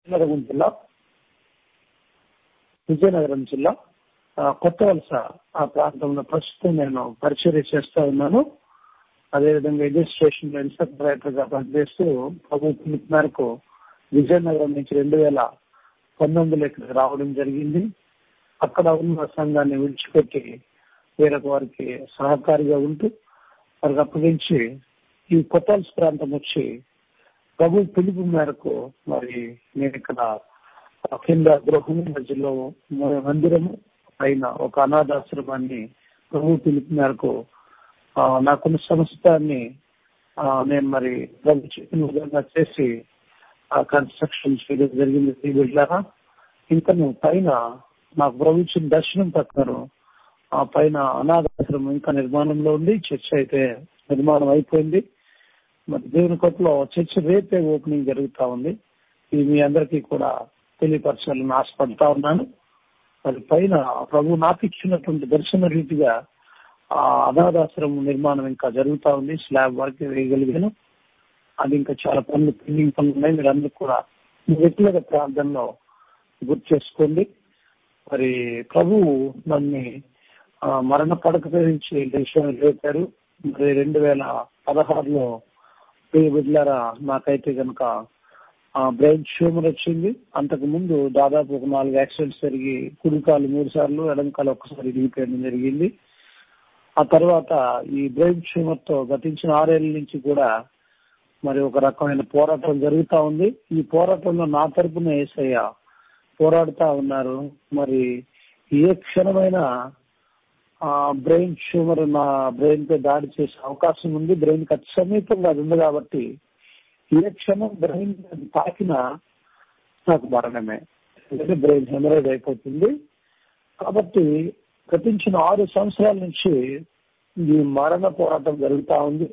విజయనగరం జిల్లా విజయనగరం జిల్లా ఆ, కొత్త వలస ఆ ప్రాంతంలో ప్రస్తుతం నేను పరిచర్య చేస్తా ఉన్నాను అదేవిధంగా రిజిస్ట్రేషన్ ఇన్స్పెక్టర్ గా పనిచేస్తూ ప్రభు పిలుపు మేరకు విజయనగరం నుంచి రెండు వేల పంతొమ్మిదిలో ఇక్కడికి రావడం జరిగింది అక్కడ ఉన్న సంఘాన్ని విడిచిపెట్టి వేరొక వారికి సహకారిగా ఉంటూ వారికి అప్పగించి ఈ కొత్త వలస ప్రాంతం వచ్చి ప్రభు పిలుపు మేరకు మరి నేను ఇక్కడ కింద గృహం మధ్యలో మందిరము పైన ఒక అనాథాశ్రమాన్ని ప్రభు పిలుపు మేరకు ఆ, నాకున్న సంస్థాన్ని ఆ, నేను మరి ప్రభు చెప్పిన విధంగా చేసి ఆ కన్స్ట్రక్షన్ చేయడం జరిగింది ఈ బిడ్డలారా ఇంకా పైన నాకు ప్రభు ఇచ్చిన దర్శనం ప్రకారం ఆ పైన అనాథాశ్రమం ఇంకా నిర్మాణంలో ఉంది చర్చ్ అయితే నిర్మాణం అయిపోయింది మరి దేవుని కొత్తలో చర్చ్ రేపే ఓపెనింగ్ జరుగుతా ఉంది ఇది మీ అందరికీ కూడా తెలియపరచాలని ఆశపడతా ఉన్నాను మరి పైన ప్రభు నాకు ఇచ్చినటువంటి దర్శన రీతిగా ఆ అనాథాశ్రమం నిర్మాణం ఇంకా జరుగుతా ఉంది స్లాబ్ వరకు వేయగలిగాను అది ఇంకా చాలా పనులు పెండింగ్ పనులు ఉన్నాయి మీరు అందరూ కూడా మీ వ్యక్తిగత ప్రాంతంలో గుర్తు చేసుకోండి మరి ప్రభు నన్ను ఆ, మరణ పడక నుంచి దేశం లేపారు మరి రెండు వేల పదహారులో ప్రియ బిడ్డలారా నాకైతే కనుక బ్రెయిన్ ట్యూమర్ వచ్చింది అంతకు ముందు దాదాపు ఒక నాలుగు యాక్సిడెంట్స్ జరిగి కుడికాలు మూడు సార్లు ఎడంకాలు ఒక్కసారి ఇరిగిపోయడం జరిగింది ఆ తర్వాత ఈ బ్రెయిన్ ట్యూమర్ తో గతించిన ఆరేళ్ల నుంచి కూడా మరి ఒక రకమైన పోరాటం జరుగుతా ఉంది ఈ పోరాటంలో నా తరపున ఏసయ్య పోరాడుతా ఉన్నారు మరి ఏ క్షణమైన ఆ బ్రెయిన్ ట్యూమర్ నా బ్రెయిన్ పై దాడి చేసే అవకాశం ఉంది బ్రెయిన్ కి అతి సమీపంగా అది ఉంది కాబట్టి ఏ క్షణం బ్రెయిన్ తాకినా నాకు మరణమే ఎందుకంటే బ్రెయిన్ హెమరేజ్ అయిపోతుంది కాబట్టి గతించిన ఆరు సంవత్సరాల నుంచి ఈ మరణ పోరాటం జరుగుతా ఉంది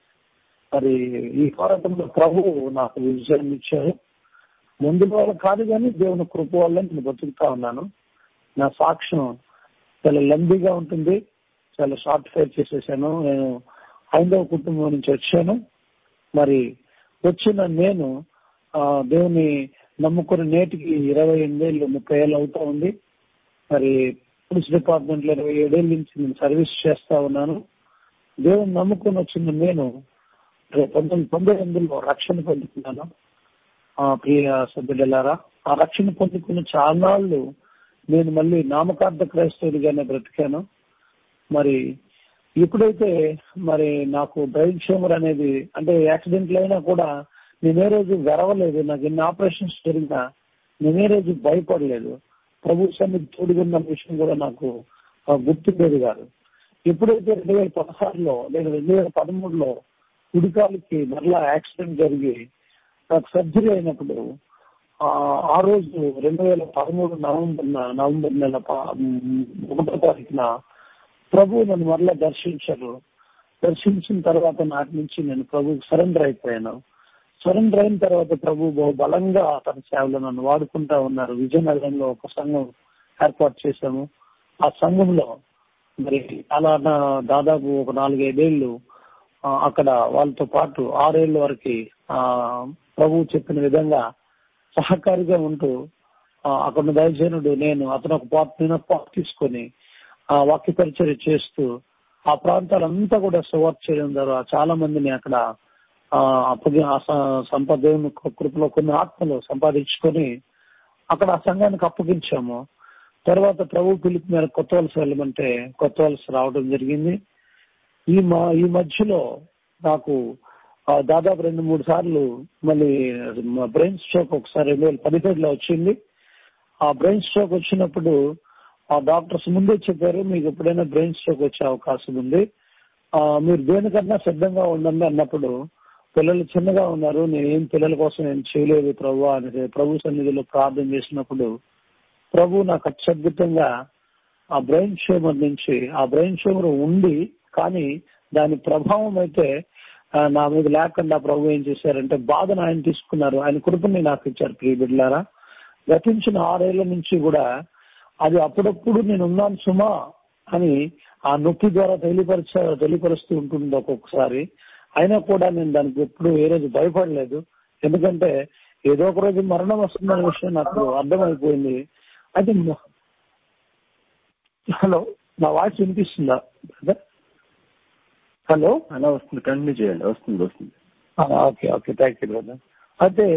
మరి ఈ పోరాటంలో ప్రభు నాకు విజయం ఇచ్చారు ముందు వల్ల కాదు కానీ దేవుని కృప వల్ల నేను బతుకుతా ఉన్నాను నా సాక్ష్యం చాలా లెంబీగా ఉంటుంది చాలా షార్ట్ ఫైర్ చేసేసాను నేను హైందవ కుటుంబం నుంచి వచ్చాను మరి వచ్చిన నేను ఆ, దేవుని నమ్ముకుని నేటికి ఇరవై ఎనిమిదేళ్ళు ముప్పై ఏళ్ళు అవుతా ఉంది మరి పోలీస్ డిపార్ట్మెంట్ లో ఇరవై ఏడేళ్ళ నుంచి నేను సర్వీస్ చేస్తా ఉన్నాను దేవుని నమ్ముకుని వచ్చిన నేను రేపు పంతొమ్మిది తొంభై ఎనిమిదిలో రక్షణ పొందుకున్నాను ఆ ప్రియ సభ్యులారా ఆ రక్షణ పొందుకున్న చాలాళ్ళు నేను మళ్ళీ నామకార్థ క్రైస్తవుడిగానే బ్రతికాను మరి ఎప్పుడైతే మరి నాకు బ్రెయిన్ ట్యూమర్ అనేది అంటే యాక్సిడెంట్లు అయినా కూడా నేనే రోజు వెరవలేదు నాకు ఎన్ని ఆపరేషన్స్ జరిగినా నేనే రోజు భయపడలేదు ప్రభు సన్నిధి తోడుగున్న విషయం కూడా నాకు ఆ, గుర్తుండేది కాదు ఎప్పుడైతే రెండు వేల పదహారులో లేదా రెండు వేల పదమూడులో కుడికాలకి మరలా యాక్సిడెంట్ జరిగి నాకు సర్జరీ అయినప్పుడు ఆ ఆ రోజు రెండు వేల పదమూడు నవంబర్ నవంబర్ నెల ప- ఒకటో తారీఖున ప్రభు నన్ను మరలా దర్శించారు దర్శించిన తర్వాత నాటి నుంచి నేను ప్రభుకి సరెండర్ అయిపోయాను సరెండర్ అయిన తర్వాత ప్రభు బహు బలంగా తన సేవలో నన్ను వాడుకుంటా ఉన్నారు విజయనగరంలో ఒక సంఘం ఏర్పాటు చేశాము ఆ సంఘంలో మరి అలా నా- దాదాపు ఒక నాలుగైదేళ్లు ఆ, అక్కడ వాళ్ళతో పాటు ఆరేళ్ల వరకు ఆ ప్రభు చెప్పిన విధంగా సహకారిగా ఉంటూ ఆ, అక్కడ ఉన్న దైవజనుడు నేను అతను ఒక పార్ట్ నేను ఒక పార్ట్ తీసుకొని ఆ వాక్య పరిచర్య చేస్తూ ఆ ప్రాంతాలంతా కూడా సువార్త చేయడం ద్వారా చాలా మందిని అక్కడ ఆ అప్పగి ఆ స- సంపద దేవుని కృపలో కొన్ని ఆత్మలు సంపాదించుకొని అక్కడ ఆ సంఘానికి అప్పగించాము తర్వాత ప్రభు పిలుపు మీద కొత్త వలస వెళ్ళమంటే కొత్త వలస రావడం జరిగింది ఈ మా ఈ మధ్యలో నాకు ఆ, దాదాపు రెండు మూడు సార్లు మళ్ళీ బ్రెయిన్ స్ట్రోక్ ఒకసారి రెండు వేల పదిహేడులో వచ్చింది ఆ బ్రెయిన్ స్ట్రోక్ వచ్చినప్పుడు ఆ డాక్టర్స్ ముందే చెప్పారు మీకు ఎప్పుడైనా బ్రెయిన్ స్ట్రోక్ వచ్చే అవకాశం ఉంది ఆ, మీరు దేనికన్నా సిద్ధంగా ఉండండి అన్నప్పుడు పిల్లలు చిన్నగా ఉన్నారు నేను ఏం పిల్లల కోసం ఏం చేయలేదు ప్రభు అని ప్రభు సన్నిధిలో ప్రార్థన చేసినప్పుడు ప్రభు నాకు అత్యద్భుతంగా ఆ బ్రెయిన్ ట్యూమర్ నుంచి ఆ బ్రెయిన్ ట్యూమర్ ఉంది కానీ దాని ప్రభావం అయితే ఆ, నా మీద లేకుండా ప్రభు ఏం చేశారంటే బాధను ఆయన తీసుకున్నారు ఆయన కృపని నాకు ఇచ్చారు ప్రియ బిడ్డలారా గతించిన ఆరేళ్ల నుంచి కూడా అది అప్పుడప్పుడు నేను ఉన్నాను సుమా అని ఆ నొప్పి ద్వారా తెలియపరచ తెలియపరుస్తూ ఉంటుంది ఒక్కొక్కసారి అయినా కూడా నేను దానికి ఎప్పుడు ఏ రోజు భయపడలేదు ఎందుకంటే ఏదో ఒక రోజు మరణం వస్తుందనే విషయం నాకు అర్థమైపోయింది అయితే మ- హలో నా వాయిస్ వినిపిస్తుందా బ్రదర్ హలో అలా వస్తుంది కంటిన్యూ చేయండి వస్తుంది వస్తుంది ఆ, okay okay thank you brother అయితే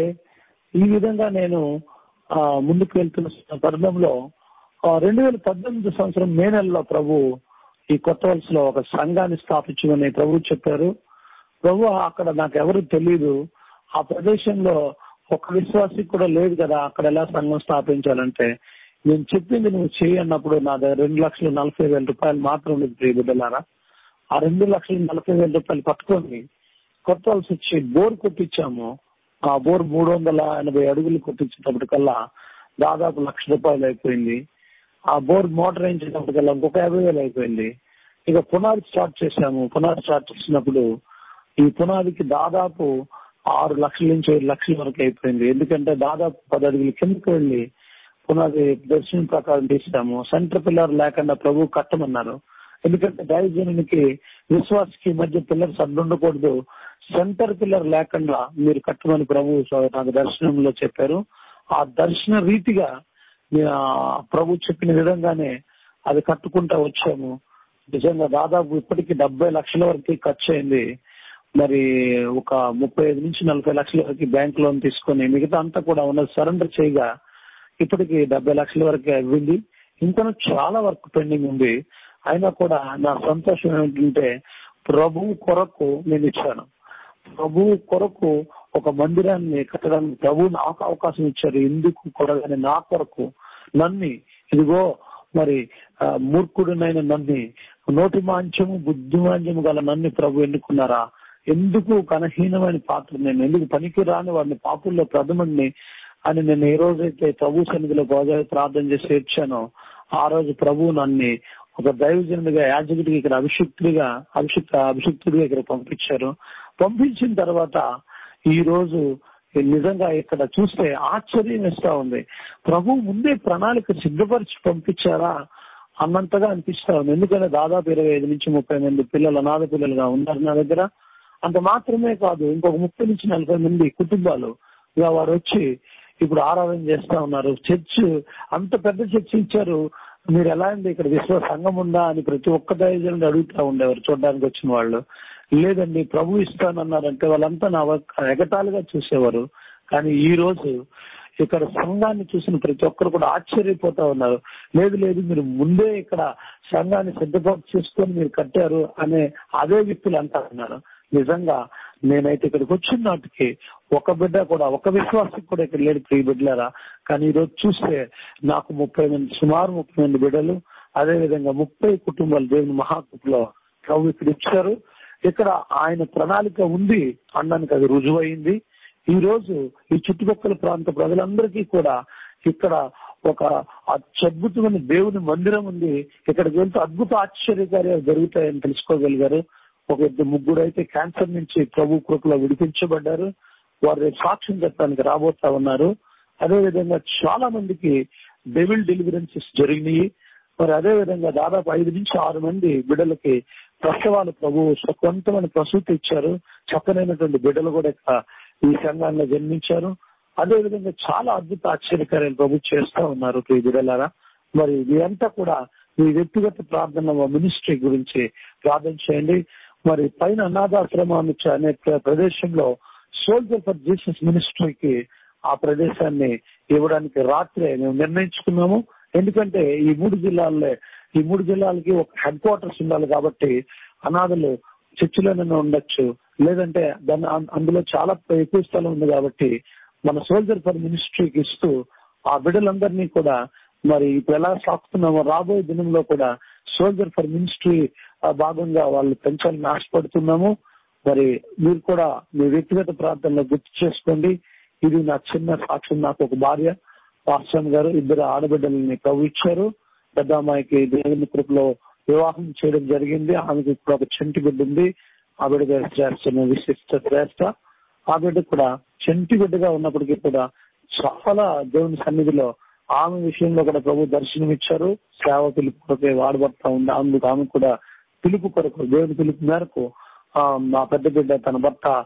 ఈ విధంగా నేను ఆ, ముందుకు వెళ్తున్న తరుణంలో రెండు వేల పద్దెనిమిది సంవత్సరం మే నెలలో ప్రభు ఈ కొత్త వలసలో ఒక సంఘాన్ని స్థాపించమని ప్రభు చెప్పారు ప్రభు అక్కడ నాకు ఎవరు తెలియదు ఆ ప్రదేశంలో ఒక విశ్వాసి కూడా లేదు కదా అక్కడ ఎలా సంఘం స్థాపించాలంటే నేను చెప్పింది నువ్వు చేయి అన్నప్పుడు నా దగ్గర రెండు లక్షల నలభై వేల రూపాయలు మాత్రం ఉంది ప్రియ బిడ్డలారా ఆ రెండు లక్షల నలభై వేల రూపాయలు పట్టుకొని కొట్టవలసి వచ్చి బోర్ కొట్టించాము ఆ బోర్ మూడు వందల ఎనభై అడుగులు కొట్టించేటప్పటికల్లా దాదాపు లక్ష రూపాయలు అయిపోయింది ఆ బోర్ మోటార్ వేయించేటప్పటికల్లా ఇంకొక యాభై వేలు అయిపోయింది ఇక పునాది స్టార్ట్ చేశాము పునాది స్టార్ట్ చేసినప్పుడు ఈ పునాదికి దాదాపు ఆరు లక్షల నుంచి ఏడు లక్షల వరకు అయిపోయింది ఎందుకంటే దాదాపు పది అడుగులు కిందకి వెళ్ళి పునాది దర్శనం ప్రకారం తీసాము సెంటర్ పిల్లర్ లేకుండా ప్రభు కట్టమన్నారు ఎందుకంటే దైవజనునికి విశ్వాసకి మధ్య పిల్లర్స్ అడ్డుండకూడదు సెంటర్ పిల్లర్ లేకుండా మీరు కట్టమని ప్రభు నాకు దర్శనంలో చెప్పారు ఆ దర్శన రీతిగా నేను ఆ ప్రభు చెప్పిన విధంగానే అది కట్టుకుంటా వచ్చాము నిజంగా దాదాపు ఇప్పటికి డెబ్బై లక్షల వరకు ఖర్చు అయింది మరి ఒక ముప్పై ఐదు నుంచి నలభై లక్షల వరకు బ్యాంక్ లోన్ తీసుకొని మిగతా అంతా కూడా ఉన్నది సరెండర్ చేయగా ఇప్పటికి డెబ్బై లక్షల వరకు అవ్వింది ఇంకా చాలా వర్క్ పెండింగ్ ఉంది అయినా కూడా నా సంతోషం ఏంటంటే ప్రభు కొరకు నేను ఇచ్చాను ప్రభు కొరకు ఒక మందిరాన్ని కట్టడానికి ప్రభు నాకు అవకాశం ఇచ్చారు ఎందుకు కొరగానే నా కొరకు నన్ను ఇదిగో మరి ఆ, మూర్ఖుడినైన నన్ను నోటి మాంచము బుద్ధి మాంచము గల నన్ను ప్రభు ఎన్నుకున్నారా ఎందుకు కనహీనమైన పాత్ర నేను ఎందుకు పనికి రాని వాడిని పాపుల్లో ప్రథముడిని అని నేను ఏ రోజైతే ప్రభు సన్నిధిలో గోదావరి ప్రార్థన చేసి ఏడ్చానో ఆ రోజు ప్రభు నన్ను ఒక దైవజనుడిగా యాజకుడికి ఇక్కడ అభిషిక్తుడిగా అభిషిక్త అభిషిక్తుడిగా ఇక్కడ పంపించారు పంపించిన తర్వాత ఈ రోజు నిజంగా ఇక్కడ చూస్తే ఆశ్చర్యం ఇస్తా ఉంది ప్రభు ముందే ప్రణాళిక సిద్ధపరిచి పంపించారా అన్నంతగా అనిపిస్తా ఉంది ఎందుకంటే దాదాపు ఇరవై ఐదు నుంచి ముప్పై మంది పిల్లలు అనాథ పిల్లలుగా ఉన్నారు నా దగ్గర అంత మాత్రమే కాదు ఇంకొక ముప్పై నుంచి నలభై మంది కుటుంబాలు ఇక వారు వచ్చి ఇప్పుడు ఆరాధన చేస్తా ఉన్నారు చర్చ్ అంత పెద్ద చర్చ్ ఇచ్చారు మీరు ఎలా ఉంది ఇక్కడ విశ్వ సంఘం ఉందా అని ప్రతి ఒక్క దైవజనుడు అడుగుతా ఉండేవారు చూడడానికి వచ్చిన వాళ్ళు లేదండి ప్రభు ఇస్తానన్నారంటే వాళ్ళంతా నా వంక ఎగతాళిగా చూసేవారు కానీ ఈ రోజు ఇక్కడ సంఘాన్ని చూసిన ప్రతి ఒక్కరు కూడా ఆశ్చర్యపోతా ఉన్నారు లేదు లేదు మీరు ముందే ఇక్కడ సంఘాన్ని సిద్ధపరిచి చేసుకొని మీరు కట్టారు అనే అదే వ్యక్తులు అంటా ఉన్నారు నిజంగా నేనైతే ఇక్కడికి వచ్చిన నాటికి ఒక బిడ్డ కూడా ఒక విశ్వాసం కూడా ఇక్కడ లేడు ప్రియ బిడ్డలారా కానీ ఈ రోజు చూస్తే నాకు ముప్పై మంది సుమారు ముప్పై మంది బిడ్డలు అదే విధంగా ముప్పై కుటుంబాలు దేవుని మహాకృపలో ప్రభు ఇక్కడ ఇచ్చారు ఇక్కడ ఆయన ప్రణాళిక ఉంది అనడానికి అది రుజువైంది ఈ రోజు ఈ చుట్టుపక్కల ప్రాంత ప్రజలందరికీ కూడా ఇక్కడ ఒక అద్భుతమైన దేవుని మందిరం ఉంది ఇక్కడికి వెళ్తే అద్భుత ఆశ్చర్యకార్యాలు జరుగుతాయని తెలుసుకోగలిగారు ఒక ఇద్దరు ముగ్గురు అయితే క్యాన్సర్ నుంచి ప్రభు కృపలో విడిపించబడ్డారు వారు రేపు సాక్ష్యం చెప్పడానికి రాబోతా ఉన్నారు అదే విధంగా చాలా మందికి డెవిల్ డెలివరెన్సెస్ జరిగినాయి మరి అదే విధంగా దాదాపు ఐదు నుంచి ఆరు మంది బిడ్డలకి ప్రసవాలు ప్రభు సుఖవంతమైన ప్రసూతి ఇచ్చారు చక్కనైనటువంటి బిడ్డలు కూడా ఇక్కడ ఈ సంఘాల్లో జన్మించారు అదే విధంగా చాలా అద్భుత ఆశ్చర్యకార్యాలు ప్రభు చేస్తా ఉన్నారు ఈ బిడ్డలారా మరి ఇదంతా కూడా మీ వ్యక్తిగత ప్రార్థన మినిస్ట్రీ గురించి ప్రార్థన చేయండి మరి పైన అనాథాశ్రమం అనే ప్ర- ప్రదేశంలో సోల్జర్ ఫర్ జీసస్ మినిస్ట్రీకి ఆ ప్రదేశాన్ని ఇవ్వడానికి రాత్రే మేము నిర్ణయించుకున్నాము ఎందుకంటే ఈ మూడు జిల్లాల్లో ఈ మూడు జిల్లాలకి ఒక హెడ్ క్వార్టర్స్ ఉండాలి కాబట్టి అనాథలు చర్చిలోనే ఉండొచ్చు లేదంటే దాని అం- అందులో చాలా ఎక్కువ స్థలం ఉంది కాబట్టి మన సోల్జర్ ఫర్ మినిస్ట్రీకి ఇస్తూ ఆ బిడ్డలందరినీ కూడా మరి ఇప్పుడు ఎలా సాగుతున్నామో రాబోయే దినంలో కూడా సోల్జర్ ఫర్ మినిస్ట్రీ భాగంగా వాళ్ళు పెంచాలని ఆశపడుతున్నాము మరి మీరు కూడా మీ వ్యక్తిగత ప్రాంతంలో గుర్తు చేసుకోండి ఇది నా చిన్న సాక్ష్యం నాకు ఒక భార్య పాస్వామి గారు ఇద్దరు ఆడబిడ్డలని ప్రభు ఇచ్చారు పెద్ద అమ్మాయికి దేవుని కృపలో వివాహం చేయడం జరిగింది ఆమెకి ఇప్పుడు ఒక చంటి బిడ్డ ఉంది ఆ బిడ్డ పేరు శ్రేష్ఠ విశిష్ట శ్రేష్ఠ ఆ బిడ్డ కూడా చంటి బిడ్డగా ఉన్నప్పటికీ కూడా చాలా దేవుని సన్నిధిలో ఆమె విషయంలో కూడా ప్రభు దర్శనం ఇచ్చారు సేవ పిలుపు కొరకే వాడబడతా ఉంది అందుకు ఆమె కూడా పిలుపు కొరకు దేవుని పిలుపు మేరకు ఆ, మా పెద్ద బిడ్డ తన భర్త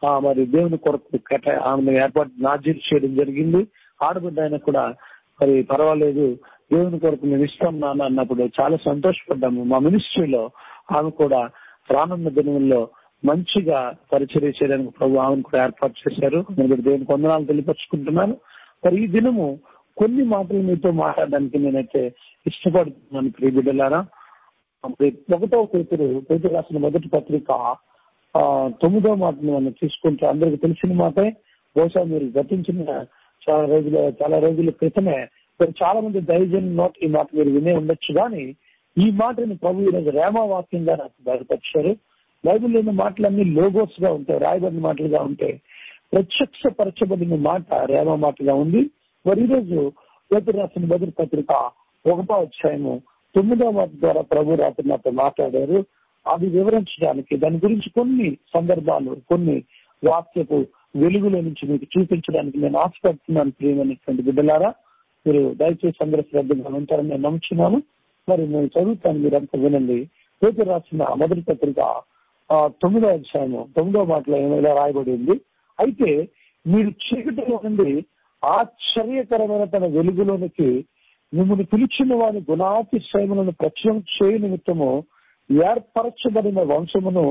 ఆ మరి దేవుని కొరకు కేట ఆమె ఏర్పాటు నాజీలు చేయడం జరిగింది ఆడబిడ్డ ఆయన కూడా మరి పర్వాలేదు దేవుని కొరకు మేము ఇస్తాం నాన్న అన్నప్పుడు చాలా సంతోషపడ్డాము మా మినిస్ట్రీలో ఆమె కూడా రానున్న దినంలో మంచిగా పరిచర్య చేయడానికి ప్రభు ఆమెను కూడా ఏర్పాటు చేశారు నేను కూడా దేవుని కొందనాలు తెలియపరుచుకుంటున్నాను మరి ఈ దినము కొన్ని మాటలు మీతో మాట్లాడడానికి నేనైతే ఇష్టపడుతున్నాను ప్రియ బిడ్డలారా ఒకటో పేతురు పేతురు రాసిన మొదటి పత్రిక ఆ తొమ్మిదో మాటను మనం తీసుకుంటే అందరికి తెలిసిన మాటే బహుశా మీరు గతించిన చాలా రోజుల చాలా రోజుల క్రితమే మరి చాలా మంది దైవజన్ నోట్ ఈ మాట మీరు వినే ఉండొచ్చు కానీ ఈ మాటని ప్రభు ఈరోజు రేమా వాక్యంగా నాకు బయటపరిచారు బైబిల్ లేని మాటలన్నీ లోగోస్ గా ఉంటాయి రాయబడిన మాటలుగా ఉంటాయి ప్రత్యక్షపరచబడిన మాట రేమా మాటగా ఉంది మరి ఈరోజు పేతురు రాసిన మొదటి పత్రిక ఒకటో అధ్యాయము తొమ్మిదో మాట ద్వారా ప్రభు రాత్రి నాతో మాట్లాడారు అది వివరించడానికి దాని గురించి కొన్ని సందర్భాలు కొన్ని వాక్యపు వెలుగులో నుంచి మీకు చూపించడానికి నేను ఆశపడుతున్నాను ప్రియమైనటువంటి బిడ్డలారా మీరు దయచేసి అందరూ శ్రద్ధగా ఉంటారని నేను నమ్ముచున్నాను మరి నేను చదువుతాను మీరంతా వినండి పేరు రాసిన మొదటి పత్రిక ఆ, తొమ్మిదో అధ్యాయము తొమ్మిదో మాటలో ఏమైనా రాయబడి ఉంది అయితే మీరు చీకటిలో నుండి ఆశ్చర్యకరమైన తన వెలుగులోనికి మిమ్మల్ని పిలిచిన వారి గుణాతిశయములను ప్రచురం చేయ నిమిత్తము ఏర్పరచబడిన వంశమును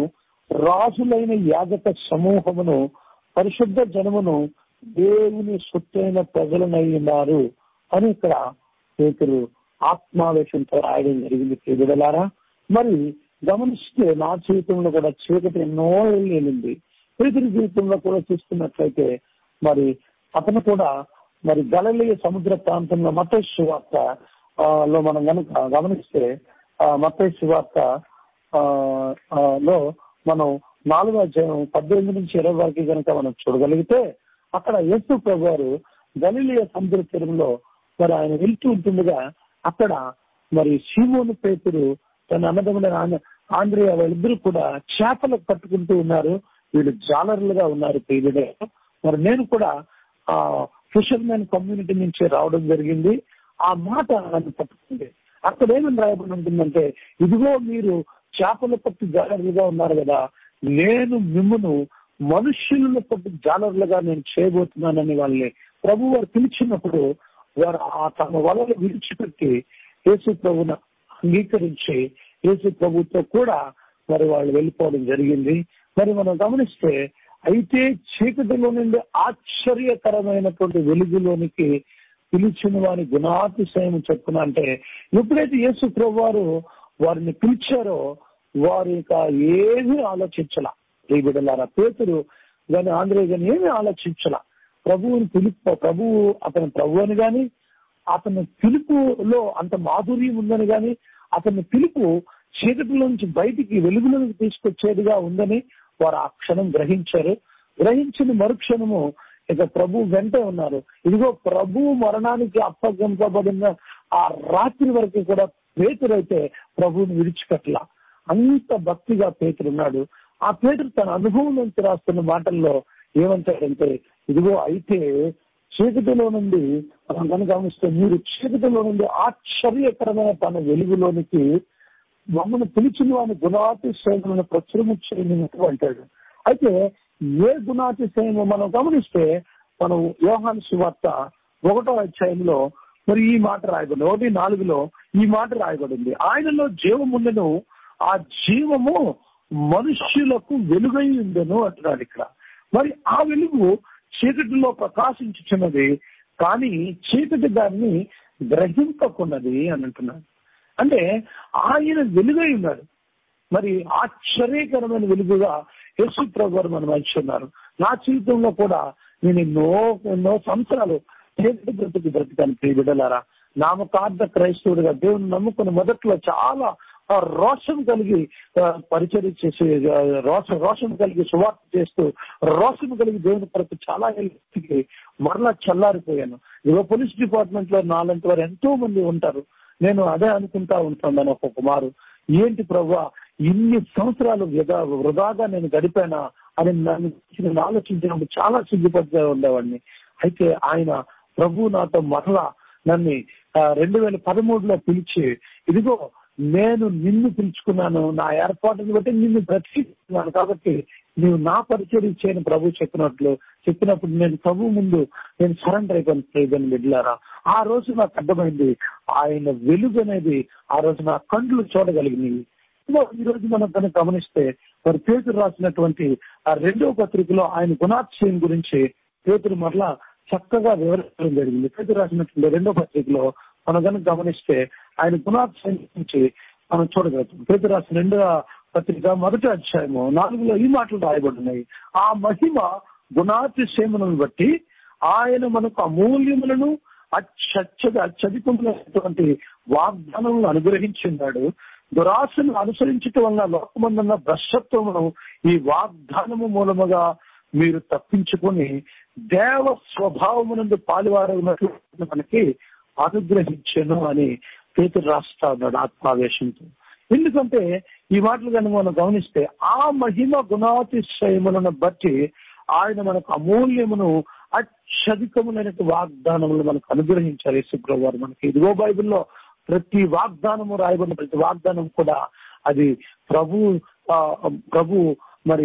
రాజులైన యాగక సమూహమును పరిశుద్ధ జనమును దేవుని సొత్తైన ప్రజలనై ఉన్నారు అని ఇక్కడ పేతురు ఆత్మావేశంతో రాయడం జరిగింది ప్రియలారా మరి గమనిస్తే నా జీవితంలో కూడా చీకటి ఎన్నో ఏళ్ళు వెళ్ళింది పేతురి జీవితంలో కూడా చూస్తున్నట్లయితే మరి అతను కూడా మరి గలలీయ సముద్ర ప్రాంతంలో మతేష్ వార్త ఆ, లో మనం కనుక గమనిస్తే మతేష్ వార్త ఆ, ఆ, లో మనం నాలుగో అధ్యాయం పద్దెనిమిది నుంచి ఇరవై వరకు కనుక మనం చూడగలిగితే అక్కడ యేసు ప్రభు గారు గలీలియ సముద్ర తీరంలో మరి ఆయన వెళ్తూ ఉంటుండగా అక్కడ మరి సీమోను పేతురు తన అన్నదమ్ములైన ఆంధ్ర- ఆంధ్రియా వాళ్ళిద్దరూ కూడా చేపలు పట్టుకుంటూ ఉన్నారు వీళ్ళు జాలర్లుగా ఉన్నారు పీరియడ్ మరి నేను కూడా ఆ ఫిషర్మెన్ కమ్యూనిటీ నుంచి రావడం జరిగింది ఆ మాట నన్ను పట్టుకుంది అక్కడ ఏమని రాయబడి ఉంటుందంటే ఇదిగో మీరు చేపల పట్టు జాలర్లుగా ఉన్నారు కదా నేను మిమ్మును మనుష్యులను పట్టు జాలర్లుగా నేను చేయబోతున్నానని వాళ్ళని ప్రభు వారు పిలిచినప్పుడు వారు ఆ తమ వలలు విడిచిపెట్టి యేసు ప్రభును అంగీకరించి యేసు ప్రభుతో కూడా మరి వాళ్ళు వెళ్ళిపోవడం జరిగింది మరి మనం గమనిస్తే అయితే చీకటిలో నుండి ఆశ్చర్యకరమైనటువంటి వెలుగులోనికి పిలిచిన వారి గుణాతిశయం చెప్పున అంటే ఎప్పుడైతే యేసు ప్రభు వారు వారిని పిలిచారో వారు ఇక ఏమీ ఆలోచించాల ఈ బిడ్డలారా పేతురు కానీ ఆంధ్రే కానీ ఏమీ ఆలోచించాల ప్రభువుని పిలుపు ప్రభువు అతని ప్రభు అని గాని అతని పిలుపులో అంత మాధుర్యం ఉందని గాని అతని పిలుపు చీకటిలోంచి బయటికి వెలుగులోకి తీసుకొచ్చేదిగా ఉందని వారు ఆ క్షణం గ్రహించారు గ్రహించిన మరుక్షణము ఇక ప్రభు వెంటే ఉన్నారు ఇదిగో ప్రభు మరణానికి అప్పగింపబడిన ఆ రాత్రి వరకు కూడా పేతురైతే ప్రభువుని విడిచిపెట్టల అంత భక్తిగా పేతురున్నాడు ఆ పేతురు తన అనుభవం నుంచి రాస్తున్న మాటల్లో ఏమంటాడంటే ఇదిగో అయితే చీకటిలో నుండి మనం కనుక గమనిస్తే మీరు చీకటిలో నుండి ఆశ్చర్యకరమైన తన వెలుగులోనికి మమ్మల్ని పిలిచిన వాని గుణాతిశయములను ప్రచురము చేయనినట్టు అంటాడు అయితే ఏ గుణాతిశయము మనం గమనిస్తే మనం యోహాను సువార్త ఒకటో అధ్యాయంలో మరి ఈ మాట రాయబడింది ఒకటి నాలుగులో ఈ మాట రాయబడింది ఆయనలో జీవముండెను ఆ జీవము మనుష్యులకు వెలుగై ఉండెను అంటున్నాడు ఇక్కడ మరి ఆ వెలుగు చీకటిలో ప్రకాశించుచున్నది కానీ చీకటి దాన్ని గ్రహింపకున్నది అని అంటున్నాడు అంటే ఆయన వెలుగై ఉన్నాడు మరి ఆశ్చర్యకరమైన వెలుగుగా యేసు ప్రభు గారు మనం ఉన్నారు నా జీవితంలో కూడా నేను ఎన్నో ఎన్నో సంవత్సరాలు చీకటి బ్రతికి బ్రతికాను ప్రియ బిడ్డలారా నామకార్థ క్రైస్తవుడిగా దేవుని నమ్ముకున్న మొదట్లో చాలా ఆ రోషం కలిగి ఆ, పరిచర్య చేసి ఆ, రోష రోషం కలిగి సువార్త చేస్తూ రోషం కలిగి దేవుని కొరకు చాలా ఏళ్ళకి మరలా చల్లారిపోయాను ఇదిగో పోలీస్ డిపార్ట్మెంట్ లో నాలంటి వారు ఎంతో మంది ఉంటారు నేను అదే అనుకుంటా ఉంటాను ఒక కుమారు ఏంటి ప్రభా ఇన్ని సంవత్సరాలు వృధా వృధాగా నేను గడిపానా అని నన్ను గురించి నేను ఆలోచించినప్పుడు చాలా సిగ్గుపడిగా ఉండేవాడిని అయితే ఆయన ప్రభు నాతో మరలా నన్ను రెండు వేల పదమూడులో పిలిచి ఇదిగో నేను నిన్ను పిలుచుకున్నాను నా ఏర్పాటుని బట్టి నిన్ను బ్రతికిస్తున్నాను కాబట్టి నీవు నా పరిచయం చేయని ప్రభు చెప్పినట్లు చెప్పినప్పుడు నేను ప్రభు ముందు నేను సరెండర్ అయిపోయిన ప్రేజన్ బిడ్లారా ఆ రోజు నాకు అర్థమైంది ఆయన వెలుగు అనేది ఆ రోజు నా కండ్లు చూడగలిగినవి ఈ రోజు మనం కనుక గమనిస్తే మరి పేతురు రాసినటువంటి ఆ రెండో పత్రికలో ఆయన గుణాతిశయం గురించి పేతురు మరలా చక్కగా వివరించడం జరిగింది పేతురు రాసినటువంటి రెండో పత్రికలో మనం కనుక గమనిస్తే ఆయన గుణాతిశయం గురించి మనం చూడగలుగుతాం పేతురు రాసిన రెండవ పత్రిక మొదటి అధ్యాయము నాలుగులో ఈ మాటలు రాయబడినాయి ఆ మహిమ గుణాతిశయములను బట్టి ఆయన మనకు అమూల్యములను అత్యచ్చ అత్యధికములైనటువంటి వాగ్దానములను అనుగ్రహించున్నాడు దురాశను అనుసరించటం వల్ల లోకమందున్న భ్రష్టత్వమును ఈ వాగ్దానము మూలముగా మీరు తప్పించుకొని దేవ స్వభావమునందు పాలువారగినట్లు మనకి అనుగ్రహించను అని పేతురు రాస్తా ఉన్నాడు ఆత్మావేశంతో ఎందుకంటే ఈ మాటలు కనుక మనం గమనిస్తే ఆ మహిమ గుణాతిశయములను బట్టి ఆయన మనకు అమూల్యమును అత్యధికములైన వాగ్దానములు మనకు అనుగ్రహించాలి యేసుప్రభు వారు మనకి ఇదిగో బైబిల్లో ప్రతి వాగ్దానము రాయబడిన ప్రతి వాగ్దానం కూడా అది ప్రభు ప్రభు మరి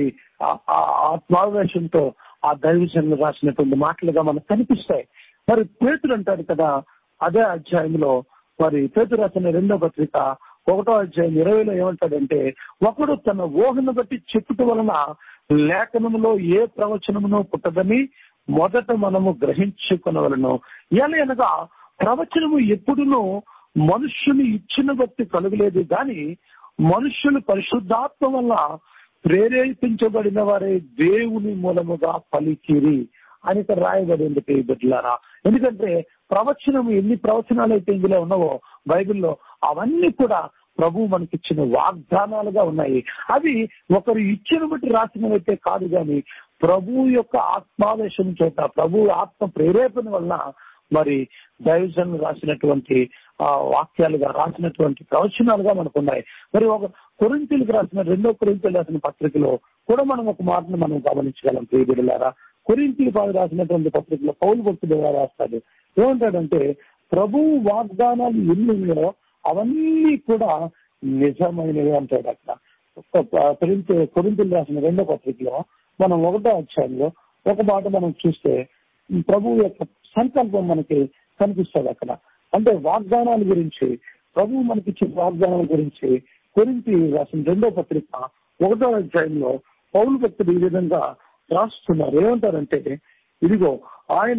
ఆత్మావేశంతో ఆ దైవజనులు రాసినటువంటి మాటలుగా మనకు కనిపిస్తాయి మరి పేతులు అంటాడు కదా అదే అధ్యాయంలో మరి పేతురు రాసిన రెండో పత్రిక ఒకటో అధ్యాయం ఇరవైలో ఏమంటాడంటే ఒకడు తన ఊహను బట్టి చెప్పుట వలన లేఖనములో ఏ ప్రవచనమునో పుట్టదని మొదట మనము గ్రహించుకునవలను ఎలయనగా ప్రవచనము ఎప్పుడునూ మనుష్యుని ఇచ్చిన బట్టి కలుగలేదు కానీ మనుష్యులు పరిశుద్ధాత్మ వల్ల ప్రేరేపించబడిన వారే దేవుని మూలముగా పలికిరి అని ఇక్కడ రాయబడింది బిడ్డలారా ఎందుకంటే ప్రవచనం ఎన్ని ప్రవచనాలు అయితే ఇందులో ఉన్నావో బైబిల్లో అవన్నీ కూడా ప్రభు మనకిచ్చిన వాగ్దానాలుగా ఉన్నాయి అవి ఒకరు ఇచ్చిన బట్టి రాసినవైతే కాదు కానీ ప్రభు యొక్క ఆత్మావేశం చేత ప్రభు ఆత్మ ప్రేరేపణ వలన మరి దైవజన్ రాసినటువంటి ఆ వాక్యాలుగా రాసినటువంటి ప్రవచనాలుగా మనకు ఉన్నాయి మరి ఒక కొరింతలకు రాసిన రెండో కొరింతలు రాసిన పత్రికలో కూడా మనం ఒక మాటను మనం గమనించగలం ప్రియబిడలారా కొరింతలు పాలు రాసినటువంటి పత్రికలో పౌరు భక్తుడు రాస్తాడు ఏమంటాడంటే ప్రభు వాగ్దానాలు ఎన్ని ఉన్నాయో అవన్నీ కూడా నిజమైనవి అంటాడు అక్కడ కొరింత కొరింతలు రాసిన రెండో పత్రికలో మనం ఒకటో అధ్యాయంలో ఒక మాట మనం చూస్తే ప్రభు యొక్క సంకల్పం మనకి కనిపిస్తుంది అక్కడ అంటే వాగ్దానాల గురించి ప్రభు మనకి ఇచ్చిన వాగ్దానాల గురించి కొరింతి రాసిన రెండో పత్రిక ఒకటో అధ్యాయంలో పౌరు భక్తుడు ఈ విధంగా రాస్తున్నారు ఏమంటారంటే ఇదిగో ఆయన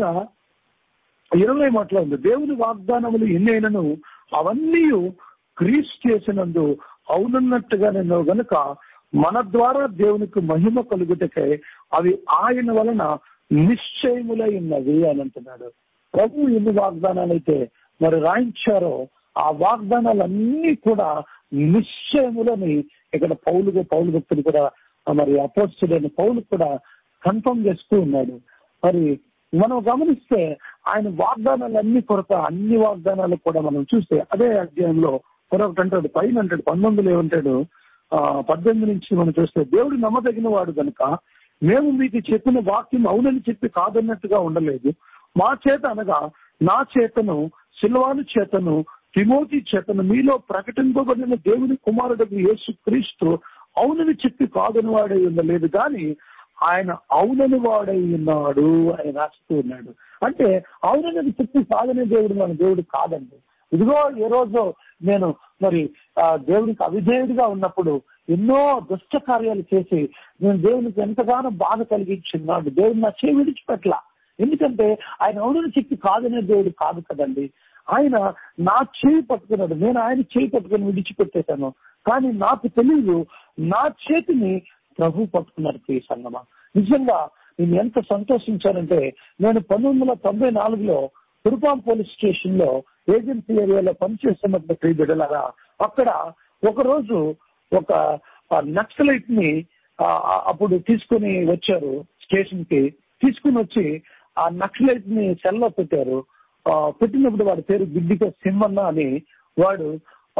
ఇరవై మాటలో ఉంది దేవుని వాగ్దానములు ఎన్నైనను అవన్నీ క్రీస్తు చేసినందు అవునన్నట్టుగా నేను గనుక మన ద్వారా దేవునికి మహిమ కలుగుటకై అవి ఆయన వలన నిశ్చయములై ఉన్నవి అని అంటున్నాడు ప్రభు ఎన్ని వాగ్దానాలు అయితే మరి రాయించారో ఆ వాగ్దానాలన్నీ కూడా నిశ్చయములని ఇక్కడ పౌలుగా పౌలు భక్తులు కూడా మరి అపోస్తుడైన పౌలు కూడా కన్ఫర్మ్ చేస్తూ ఉన్నాడు మరి మనం గమనిస్తే ఆయన వాగ్దానాలన్నీ కొరత అన్ని వాగ్దానాలు కూడా మనం చూస్తే అదే అధ్యాయంలో మరొకటి అంటాడు పైన అంటాడు పంతొమ్మిదిలో ఏమంటాడు ఆ పద్దెనిమిది నుంచి మనం చూస్తే దేవుడు నమ్మదగిన వాడు కనుక మేము మీకు చెప్పిన వాక్యం అవునని చెప్పి కాదన్నట్టుగా ఉండలేదు మా చేత అనగా నా చేతను సిల్వాను చేతను తిమోతి చేతను మీలో ప్రకటింపబడిన దేవుని కుమారుడు యేసు క్రీస్తు అవునని చెప్పి కాదని వాడై ఉండలేదు కానీ ఆయన అవునని వాడై ఉన్నాడు అని రాస్తూ ఉన్నాడు అంటే అవునని చెప్పి కాదనే దేవుడు మన దేవుడు కాదండి ఇదిగో ఏ రోజు నేను మరి దేవునికి అవిధేయుడిగా ఉన్నప్పుడు ఎన్నో దుష్ట కార్యాలు చేసి నేను దేవునికి ఎంతగానో బాధ కలిగించున్నాడు దేవుడు నా చేయి విడిచిపెట్ల ఎందుకంటే ఆయన అవునని చెప్పి కాదనే దేవుడు కాదు కదండి ఆయన నా చేయి పట్టుకున్నాడు నేను ఆయన చేయి పట్టుకుని విడిచిపెట్టేశాను కానీ నాకు తెలియదు నా చేతిని ప్రభు పట్టుకున్నారు ప్రియ సంగమా నిజంగా నేను ఎంత సంతోషించానంటే నేను పంతొమ్మిది వందల తొంభై నాలుగులో కురుపాం పోలీస్ స్టేషన్ లో ఏజెన్సీ ఏరియాలో పనిచేస్తున్నప్పుడు ప్రియ బిడ్డలారా అక్కడ ఒక రోజు ఒక నక్సలైట్ ని అప్పుడు తీసుకుని వచ్చారు స్టేషన్ కి తీసుకుని వచ్చి ఆ నక్సలైట్ ని సెల్లో పెట్టారు పెట్టినప్పుడు వాడి పేరు గిడ్డిక సింహన్న అని వాడు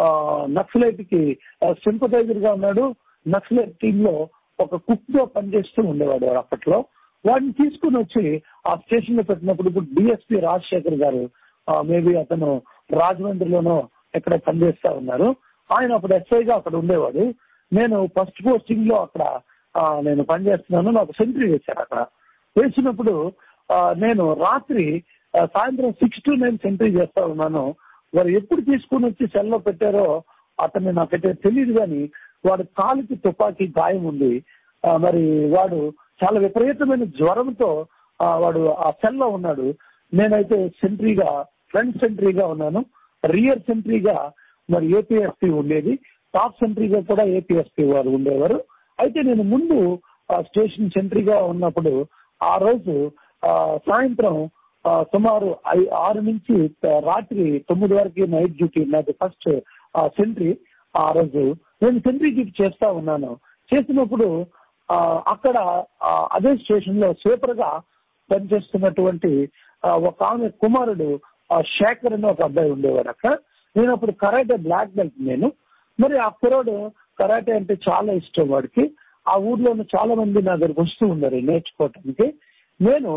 నక్సలైట్ కి సింపటైజర్ గా ఉన్నాడు నక్సలైట్ టీమ్ లో ఒక కుక్ గా పనిచేస్తూ ఉండేవాడు వాడు అప్పట్లో వాడిని తీసుకుని వచ్చి ఆ స్టేషన్ లో పెట్టినప్పుడు ఇప్పుడు డిఎస్పీ రాజశేఖర్ గారు మేబీ అతను రాజమండ్రిలోనో ఎక్కడ పనిచేస్తా ఉన్నారు ఆయన అప్పుడు ఎస్ఐగా అక్కడ ఉండేవాడు నేను ఫస్ట్ పోస్టింగ్ లో అక్కడ ఆ, నేను పనిచేస్తున్నాను నాకు సెంట్రీ వేశారు అక్కడ వేసినప్పుడు ఆ, నేను రాత్రి ఆ, సాయంత్రం సిక్స్ టు నైన్ సెంట్రీ చేస్తా ఉన్నాను వారు ఎప్పుడు తీసుకుని వచ్చి సెల్లో పెట్టారో అతన్ని నాకైతే తెలియదు కానీ వాడు కాలుకి తుపాకీ గాయం ఉంది ఆ, మరి వాడు చాలా విపరీతమైన జ్వరంతో ఆ, వాడు ఆ సెల్లో ఉన్నాడు నేనైతే సెంట్రీగా ఫ్రంట్ సెంట్రీగా ఉన్నాను రియర్ సెంట్రీగా మరి ఏపీఎస్పీ ఉండేది టాప్ సెంట్రీగా కూడా ఏపీఎస్పీ వారు ఉండేవారు అయితే నేను ముందు ఆ, స్టేషన్ సెంట్రీగా ఉన్నప్పుడు ఆ రోజు ఆ, సాయంత్రం ఆ, సుమారు ఐ- ఆరు నుంచి ఆ, రాత్రి తొమ్మిది వరకు నైట్ డ్యూటీ నాది ఫస్ట్ సెంట్రీ ఆ రోజు నేను సెంట్రీ డ్యూటీ చేస్తా ఉన్నాను చేసినప్పుడు ఆ, అక్కడ ఆ, అదే స్టేషన్ లో సూపర్ గా పనిచేస్తున్నటువంటి ఆ, ఒక ఆమె కుమారుడు ఆ, శేఖర్ అని ఒక అబ్బాయి ఉండేవాడు అక్కడ నేను అప్పుడు కరాటే బ్లాక్ బెల్ట్ నేను మరి ఆ కుర్రాడు కరాటే అంటే చాలా ఇష్టం వాడికి ఆ ఊర్లో ఉన్న చాలా మంది నా దగ్గరకు వస్తూ ఉన్నారు నేర్చుకోవటానికి నేను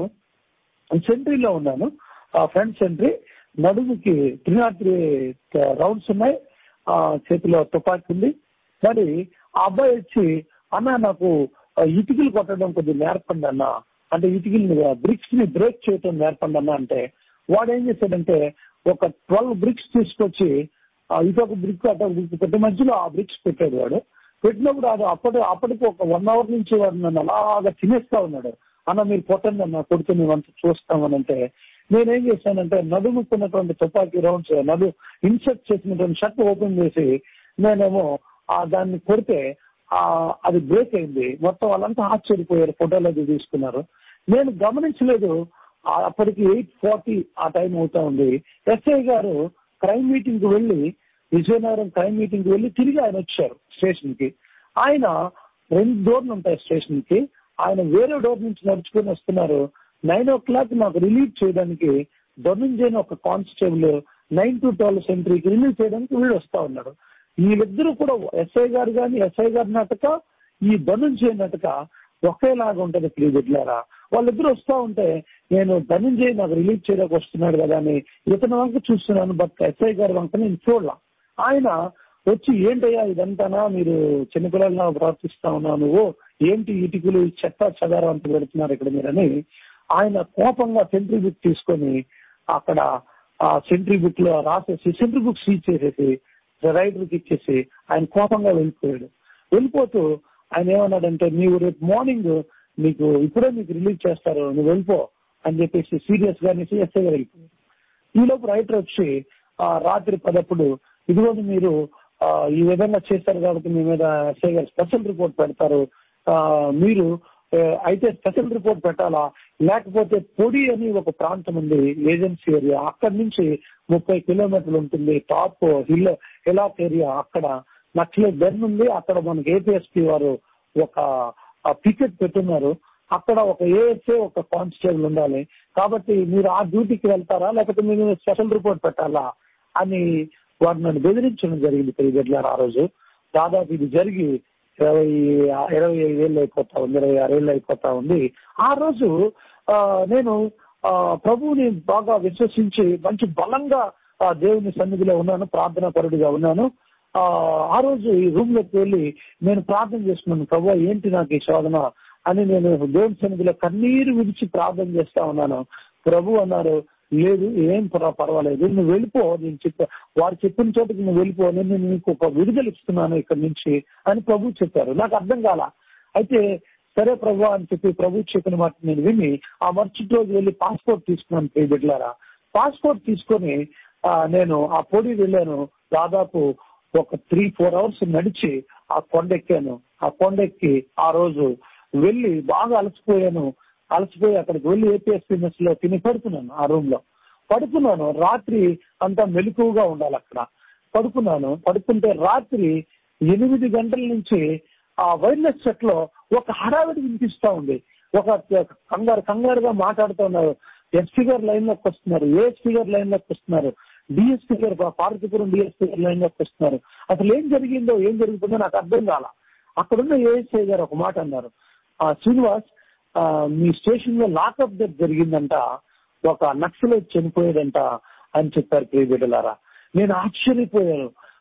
సెంట్రీలో ఉన్నాను ఆ ఫ్రంట్ సెంట్రీ నడుముకి త్రీ నాట్ త్రీ రౌండ్స్ ఉన్నాయి ఆ చేతిలో తుపాకీ ఉంది మరి ఆ అబ్బాయి వచ్చి అన్న నాకు ఆ, ఇటుకలు కొట్టడం కొద్దిగా నేర్పండి అన్న అంటే ఇటుకల్ని బ్రిక్స్ ని బ్రేక్ చేయటం నేర్పండి అన్న అంటే వాడు ఏం చేశాడంటే ఒక ట్వెల్వ్ బ్రిక్స్ తీసుకొచ్చి ఆ, ఇటొక బ్రిక్ అటొక బ్రిక్ పెట్టి మధ్యలో ఆ బ్రిక్స్ పెట్టాడు వాడు పెట్టినప్పుడు అది అప్పటి అప్పటికి ఒక వన్ అవర్ నుంచి వాడు నన్ను అలాగా తినేస్తా ఉన్నాడు అన్న మీరు కొట్టండి అన్న కొడుకు మేమంతా చూస్తామని అంటే నేనేం చేశానంటే నడుముకున్నటువంటి తుపాకీ రౌండ్స్ నడు ఇన్సెక్ట్ చేసినటువంటి షర్ట్ ఓపెన్ చేసి నేనేమో ఆ దాన్ని కొడితే ఆ అది బ్రేక్ అయింది మొత్తం వాళ్ళంతా ఆశ్చర్యపోయారు ఫోటోలు అది తీసుకున్నారు నేను గమనించలేదు ఆ అప్పటికి ఎయిట్ ఫార్టీ ఆ టైం అవుతా ఉంది ఎస్ఐ గారు క్రైమ్ మీటింగ్ కి వెళ్ళి విజయనగరం క్రైమ్ మీటింగ్ కి వెళ్ళి తిరిగి ఆయన వచ్చారు స్టేషన్ కి ఆయన రెండు డోర్లు ఉంటాయి స్టేషన్ కి ఆయన వేరే డోర్ నుంచి నడుచుకుని వస్తున్నారు నైన్ ఓ క్లాక్ నాకు రిలీవ్ చేయడానికి ధనుంజయ్ ఒక కానిస్టేబుల్ నైన్ టు ట్వెల్వ్ సెంటరీకి రిలీవ్ చేయడానికి వీడు వస్తా ఉన్నాడు వీళ్ళిద్దరూ కూడా ఎస్ఐ గారు కానీ ఎస్ఐ గారి నాటక ఈ ధనుంజయ్ నాటక ఒకేలాగా ఉంటది ప్లీజ్ ఇట్లారా వాళ్ళిద్దరు వస్తా ఉంటే నేను ధనుంజయ్ నాకు రిలీజ్ చేయడానికి వస్తున్నాడు కదా అని ఇతని వంక చూస్తున్నాను బట్ ఎస్ఐ గారి వంక నేను చూడలా ఆయన వచ్చి ఏంటయ్యా ఇదంతానా మీరు చిన్నపిల్లలా ప్రవర్తిస్తా ఉన్నావు నువ్వు ఏంటి ఇటుకలు ఈ చెత్త చెదారం అంత పెడుతున్నారు ఇక్కడ మీరని ఆయన కోపంగా సెంట్రీ బుక్ తీసుకొని అక్కడ ఆ సెంట్రీ బుక్ లో రాసేసి సెంట్రీ బుక్ సీజ్ చేసేసి రైడర్కి ఇచ్చేసి ఆయన కోపంగా వెళ్ళిపోయాడు వెళ్ళిపోతూ ఆయన ఏమన్నాడంటే నీవు రేపు మార్నింగ్ నీకు ఇప్పుడే నీకు రిలీజ్ చేస్తారు నువ్వు వెళ్ళిపో అని చెప్పేసి సీరియస్ గా అనేసి ఎస్ఐ గారు వెళ్ళిపోయాడు ఈలోపు రైటర్ వచ్చి ఆ రాత్రి పదప్పుడు ఇదిగోండి మీరు ఆ, ఈ విధంగా చేశారు కాబట్టి మీ మీద ఎస్ఐ గారు స్పెషల్ రిపోర్ట్ పెడతారు ఆ, మీరు ఆ, అయితే స్పెషల్ రిపోర్ట్ పెట్టాలా లేకపోతే పొడి అని ఒక ప్రాంతం ఉంది ఏజెన్సీ ఏరియా అక్కడి నుంచి ముప్పై కిలోమీటర్లు ఉంటుంది టాప్ హిల్ హిలాక్ ఏరియా అక్కడ నక్సలే బెన్ ఉంది అక్కడ మనకి ఏపీఎస్పీ వారు ఒక పికెట్ పెట్టున్నారు అక్కడ ఒక ఏఎస్ఏ ఒక కానిస్టేబుల్ ఉండాలి కాబట్టి మీరు ఆ డ్యూటీకి వెళ్తారా లేకపోతే మీరు స్పెషల్ రిపోర్ట్ పెట్టాలా అని వారు నన్ను బెదిరించడం జరిగింది తెలియజేట్ల ఆ రోజు దాదాపు ఇది జరిగి ఇరవై ఇరవై ఐదు ఏళ్ళు అయిపోతా ఉంది ఇరవై ఆరు ఏళ్ళు అయిపోతా ఉంది ఆ రోజు ఆ, నేను ఆ, ప్రభువుని బాగా విశ్వసించి మంచి బలంగా ఆ, దేవుని సన్నిధిలో ఉన్నాను ప్రార్థనా పరుడిగా ఉన్నాను ఆ ఆ రోజు ఈ రూమ్ లోకి వెళ్ళి నేను ప్రార్థన చేస్తున్నాను ప్రభు ఏంటి నాకు ఈ శోధన అని నేను దేవుని సన్నిధిలో కన్నీరు విడిచి ప్రార్థన చేస్తా ఉన్నాను ప్రభు అన్నారు లేదు ఏం పర్వ- పర్వాలేదు నువ్వు వెళ్ళిపో నేను చెప్ప వారు చెప్పిన చోటుకి నువ్వు వెళ్ళిపో నేను నీకు ఒక విడుదల ఇస్తున్నాను ఇక్కడి నుంచి అని ప్రభు చెప్పారు నాకు అర్థం కాల అయితే సరే ప్రభు అని చెప్పి ప్రభు చెప్పిన మాట నేను విని ఆ మరుసటి రోజు వెళ్ళి పాస్పోర్ట్ తీసుకున్నాను పే బిడ్లారా పాస్పోర్ట్ తీసుకొని ఆ, నేను ఆ పొడి వెళ్ళాను దాదాపు ఒక త్రీ ఫోర్ అవర్స్ నడిచి ఆ కొండెక్కాను ఆ కొండెక్కి ఆ రోజు వెళ్ళి బాగా అలసిపోయాను అలసిపోయి అక్కడికి వెళ్ళి ఏపీఎస్పీ మెస్ లో తిని పడుకున్నాను ఆ రూమ్ లో పడుకున్నాను రాత్రి అంతా మెలకువగా ఉండాలి అక్కడ పడుకున్నాను పడుకుంటే రాత్రి ఎనిమిది గంటల నుంచి ఆ వైర్లెస్ సెట్ లో ఒక హడావిడి వినిపిస్తా ఉంది ఒక కంగారు కంగారుగా మాట్లాడుతూ ఉన్నారు ఎస్పీ గారు లైన్ లోకి వస్తున్నారు ఏఎస్పీ గారు లైన్ లోకి వస్తున్నారు డిఎస్పీ గారు పార్వతీపురం డిఎస్పీ గారు లైన్ లోకి వస్తున్నారు అసలు ఏం జరిగిందో ఏం జరుగుతుందో నాకు అర్థం కాల అక్కడున్న ఏఎస్ఐ గారు ఒక మాట అన్నారు ఆ శ్రీనివాస్ ఆ, మీ స్టేషన్ లో లాకప్ డెత్ జరిగిందంట ఒక నక్సలైట్ చనిపోయాడంట అని చెప్పారు ప్రియ బిడ్డలారా నేను ఆశ్చర్యపోయాను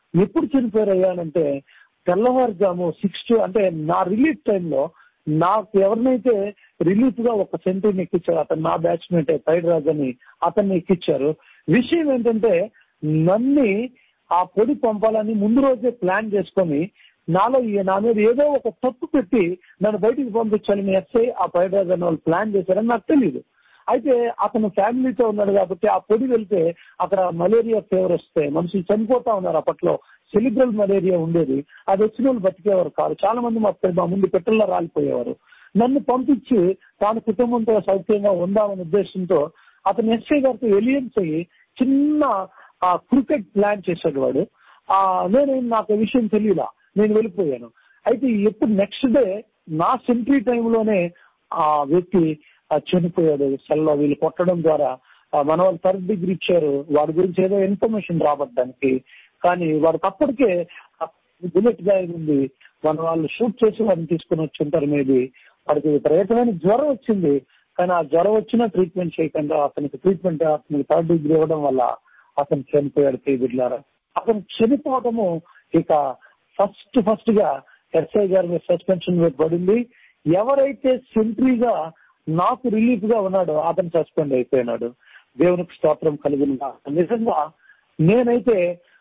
ఎప్పుడు చనిపోయారయ్యానంటే తెల్లవారుజాము సిక్స్ టు అంటే నా రిలీఫ్ టైంలో నాకు ఎవరినైతే రిలీఫ్ గా ఒక సెంటర్ని ఎక్కించారు అతను నా బ్యాచ్మేట్ పైడ్ రాజ్ అని అతన్ని ఎక్కించారు విషయం ఏంటంటే నన్ని ఆ పొడి పంపాలని ముందు రోజే ప్లాన్ చేసుకొని నాలో ఈ- నా మీద ఏదో ఒక తప్పు పెట్టి నన్ను బయటికి పంపించాలని ఎస్ఐ ఆ పైడ్ రాజ్ అని వాళ్ళు ప్లాన్ చేశారని నాకు తెలియదు అయితే అతను ఫ్యామిలీతో ఉన్నాడు కాబట్టి ఆ పొడి వెళ్తే అక్కడ మలేరియా ఫీవర్ వస్తే మనుషులు చనిపోతా ఉన్నారు అప్పట్లో సెలిబ్రల్ మలేరియా ఉండేది అది వచ్చిన వాళ్ళు బతికేవారు కాదు చాలా మంది మా మా ముందు పెట్టెల్లో రాలిపోయేవారు నన్ను పంపించి తాను కుటుంబంతో సౌఖ్యంగా ఉందామనే ఉద్దేశంతో అతను ఎస్ఐ గారితో ఎలియన్స్ అయ్యి చిన్న ఆ క్రికెట్ ప్లాన్ చేశాడు వాడు ఆ నేను నాకు ఆ విషయం తెలియలా నేను వెళ్ళిపోయాను అయితే ఎప్పుడు నెక్స్ట్ డే నా సెంట్రీ టైంలోనే ఆ వ్యక్తి ఆ చనిపోయాడు సెల్లో వీళ్ళు కొట్టడం ద్వారా ఆ మన వాళ్ళు థర్డ్ డిగ్రీ ఇచ్చారు వాడి గురించి ఏదో ఇన్ఫర్మేషన్ రాబట్టడానికి కానీ వాడికి అప్పటికే బుల్లెట్ గాయం ఉంది మన వాళ్ళు షూట్ చేసి వాడిని తీసుకుని వచ్చి ఉంటారు మేబీ వాడికి విపరీతమైన జ్వరం వచ్చింది కానీ ఆ జ్వరం వచ్చినా ట్రీట్మెంట్ చేయకుండా అతనికి ట్రీట్మెంట్ అతనికి థర్డ్ డిగ్రీ ఇవ్వడం వల్ల అతను చనిపోయాడు తీబిడ్లారా అతను చనిపోవడము ఇక ఫస్ట్ ఫస్ట్ గా ఎస్ఐ గారి మీద సస్పెన్షన్ పడింది ఎవరైతే సెంట్రీగా నాకు రిలీఫ్ గా ఉన్నాడో అతను సస్పెండ్ అయిపోయినాడు దేవునికి స్తోత్రం కలిగిన నిజంగా నేనైతే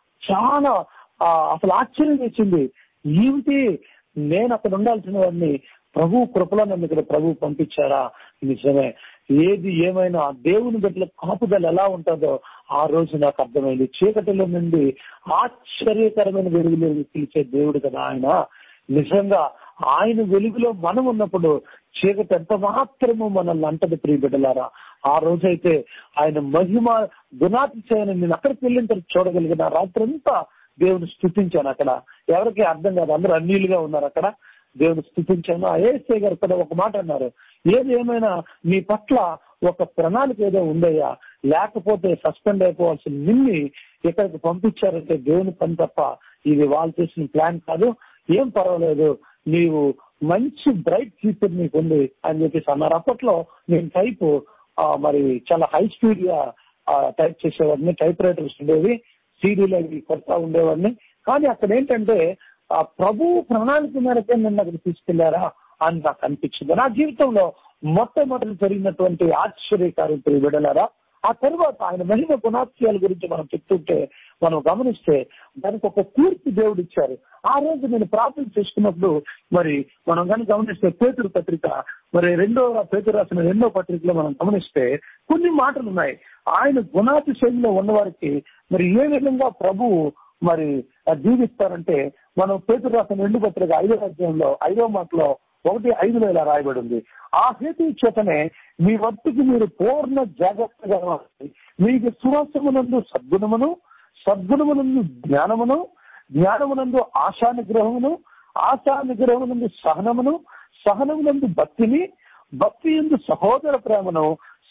చాలా ఆ, అసలు ఆశ్చర్యం వేసింది ఏమిటి నేను అక్కడ ఉండాల్సిన వాడిని ప్రభు కృపలో నన్ను ఇక్కడ ప్రభు పంపించారా నిజమే ఏది ఏమైనా దేవుని బిడ్డల కాపుదల ఎలా ఉంటుందో ఆ రోజు నాకు అర్థమైంది చీకటిలో నుండి ఆశ్చర్యకరమైన వెలుగులోకి పిలిచే దేవుడు కదా ఆయన నిజంగా ఆయన వెలుగులో మనం ఉన్నప్పుడు చీకటి ఎంత మాత్రము మనల్ని అంటది ప్రియ బిడ్డలారా ఆ రోజైతే ఆయన మహిమ గుణాతిశయని నేను అక్కడికి వెళ్ళిన తర్వాత చూడగలిగిన రాత్రంతా దేవుని స్థుతించాను అక్కడ ఎవరికి అర్థం కాదు అందరూ అన్నిలుగా ఉన్నారు అక్కడ దేవుని స్థుతించాను ఆ ఏసే గారు కూడా ఒక మాట అన్నారు ఏది ఏమైనా మీ పట్ల ఒక ప్రణాళిక ఏదో ఉందయ్యా లేకపోతే సస్పెండ్ అయిపోవాల్సిన నిన్ని ఇక్కడికి పంపించారంటే దేవుని పని తప్ప ఇది వాళ్ళు చేసిన ప్లాన్ కాదు ఏం పర్వాలేదు నీవు మంచి బ్రైట్ ఫ్యూచర్ నీకు ఉంది అని చెప్పేసి అన్నారు అప్పట్లో నేను టైప్ మరి చాలా హై స్పీడ్ గా టైప్ చేసేవాడిని టైప్ రైటర్స్ ఉండేవి సీడీలు అవి కొడతా ఉండేవాడిని కానీ అక్కడ ఏంటంటే ఆ ప్రభు ప్రణాళిక మేరకే నన్ను అక్కడ తీసుకెళ్లారా అని నాకు అనిపించింది నా జీవితంలో మొట్టమొదటి జరిగినటువంటి ఆశ్చర్యకార్యం విడలారా ఆ తర్వాత ఆయన మహిమ గుణాత్యాల గురించి మనం చెప్తుంటే మనం గమనిస్తే దానికి ఒక పూర్తి దేవుడు ఇచ్చారు ఆ రోజు నేను ప్రార్థన చేసుకున్నప్పుడు మరి మనం కానీ గమనిస్తే పేతురు పత్రిక మరి రెండో పేతురు రాసిన రెండో పత్రికలో మనం గమనిస్తే కొన్ని మాటలు ఉన్నాయి ఆయన గుణాతిశయంలో ఉన్నవారికి మరి ఏ విధంగా ప్రభువు మరి జీవిస్తారంటే మనం పేతురు రాసిన రెండు పత్రిక ఐదో అధ్యాయంలో ఐదో మాటలో ఒకటి ఐదులో ఇలా రాయబడి ఉంది ఆ హేతు చేతనే మీ వద్దకు మీరు పూర్ణ జాగ్రత్తగా ఉండాలి. మీ విశ్వాసమునందు సద్గుణమును సద్గుణమునందు జ్ఞానమును జ్ఞానమునందు ఆశానిగ్రహమును ఆశానిగ్రహమునందు సహనమును సహనమునందు భక్తిని భక్తి ఎందు సహోదర ప్రేమను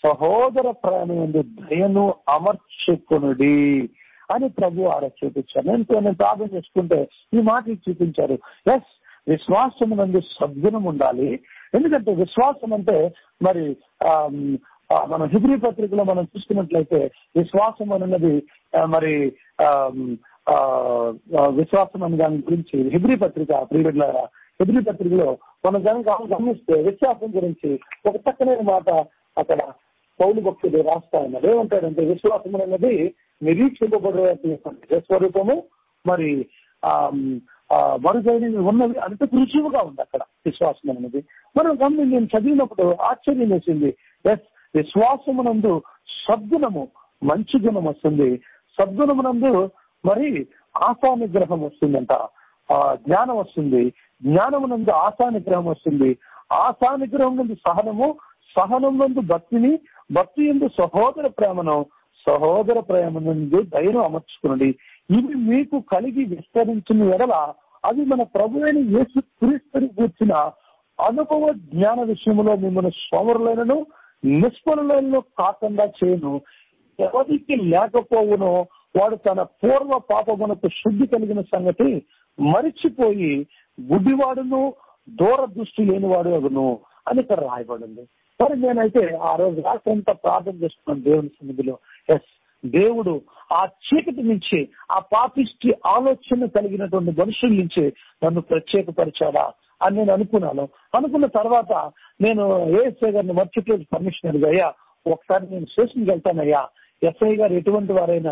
సహోదర ప్రేమ ఎందు దయను అమర్చుకునుడి అని ప్రభు ఆడ చూపించారు నేను నేను ప్రార్థన చేసుకుంటే ఈ మాట చూపించారు ఎస్ విశ్వాసం నందు సద్గుణం ఉండాలి ఎందుకంటే విశ్వాసం అంటే మరి ఆమ్, ఆ, మన హిబ్రీ పత్రికలో మనం చూసుకున్నట్లయితే విశ్వాసం అన్నది ఆ, మరి ఆమ్, ఆ, ఆ, విశ్వాసం అనే దాని గురించి హిబ్రీ పత్రిక ప్రియుల హిబ్రీ పత్రికలో మనం కనుక గమనిస్తే విశ్వాసం గురించి ఒక చక్కనైన మాట అక్కడ పౌలు భక్తుడు రాస్తా ఉన్నారు ఏమంటాడంటే విశ్వాసం అన్నది నిరీక్షింపబడే స్వరూపము మరి ఆ ఆ, మరుగైనవి ఉన్నవి అంత రుజువుగా ఉంది అక్కడ విశ్వాసం అనేది మనం గమని నేను చదివినప్పుడు ఆశ్చర్యం వేసింది ఎస్ విశ్వాసమునందు సద్గుణము మంచి గుణం వస్తుంది సద్గుణమునందు మరి ఆశా నిగ్రహం వస్తుందంట ఆ జ్ఞానం వస్తుంది జ్ఞానమునందు ఆశా నిగ్రహం వస్తుంది ఆశా నిగ్రహం నుండి సహనము సహనం నుండి భక్తిని భక్తి ఎందు సహోదర ప్రేమను సహోదర ప్రేమ నుండి దయను అమర్చుకునండి ఇవి మీకు కలిగి విస్తరించిన ఎడల అది మన ప్రభు అయిన యేసు క్రీస్తుని కూర్చిన అనుభవ జ్ఞాన విషయంలో మిమ్మల్ని సోమరులైనను నిష్ఫలులైనను కాకుండా చేయను ఎవరికి లేకపోవునో వాడు తన పూర్వ పాపమునకు శుద్ధి కలిగిన సంగతి మరిచిపోయి గుడ్డివాడును దూర దృష్టి లేనివాడు అగును అని ఇక్కడ రాయబడింది మరి నేనైతే ఆ రోజు రాత్రంతా ప్రార్థన చేస్తున్నాను దేవుని సన్నిధిలో ఎస్ దేవుడు ఆ చీకటి నుంచి ఆ పాపిష్టి ఆలోచన కలిగినటువంటి మనుషుల నుంచి నన్ను ప్రత్యేకపరిచాడా అని నేను అనుకున్నాను అనుకున్న తర్వాత నేను ఏఎస్ఐ గారిని మర్చిపోయి పర్మిషన్ అడిగాయ్యా ఒకసారి నేను స్టేషన్కి వెళ్తానయ్యా ఎస్ఐ గారు ఎటువంటి వారైనా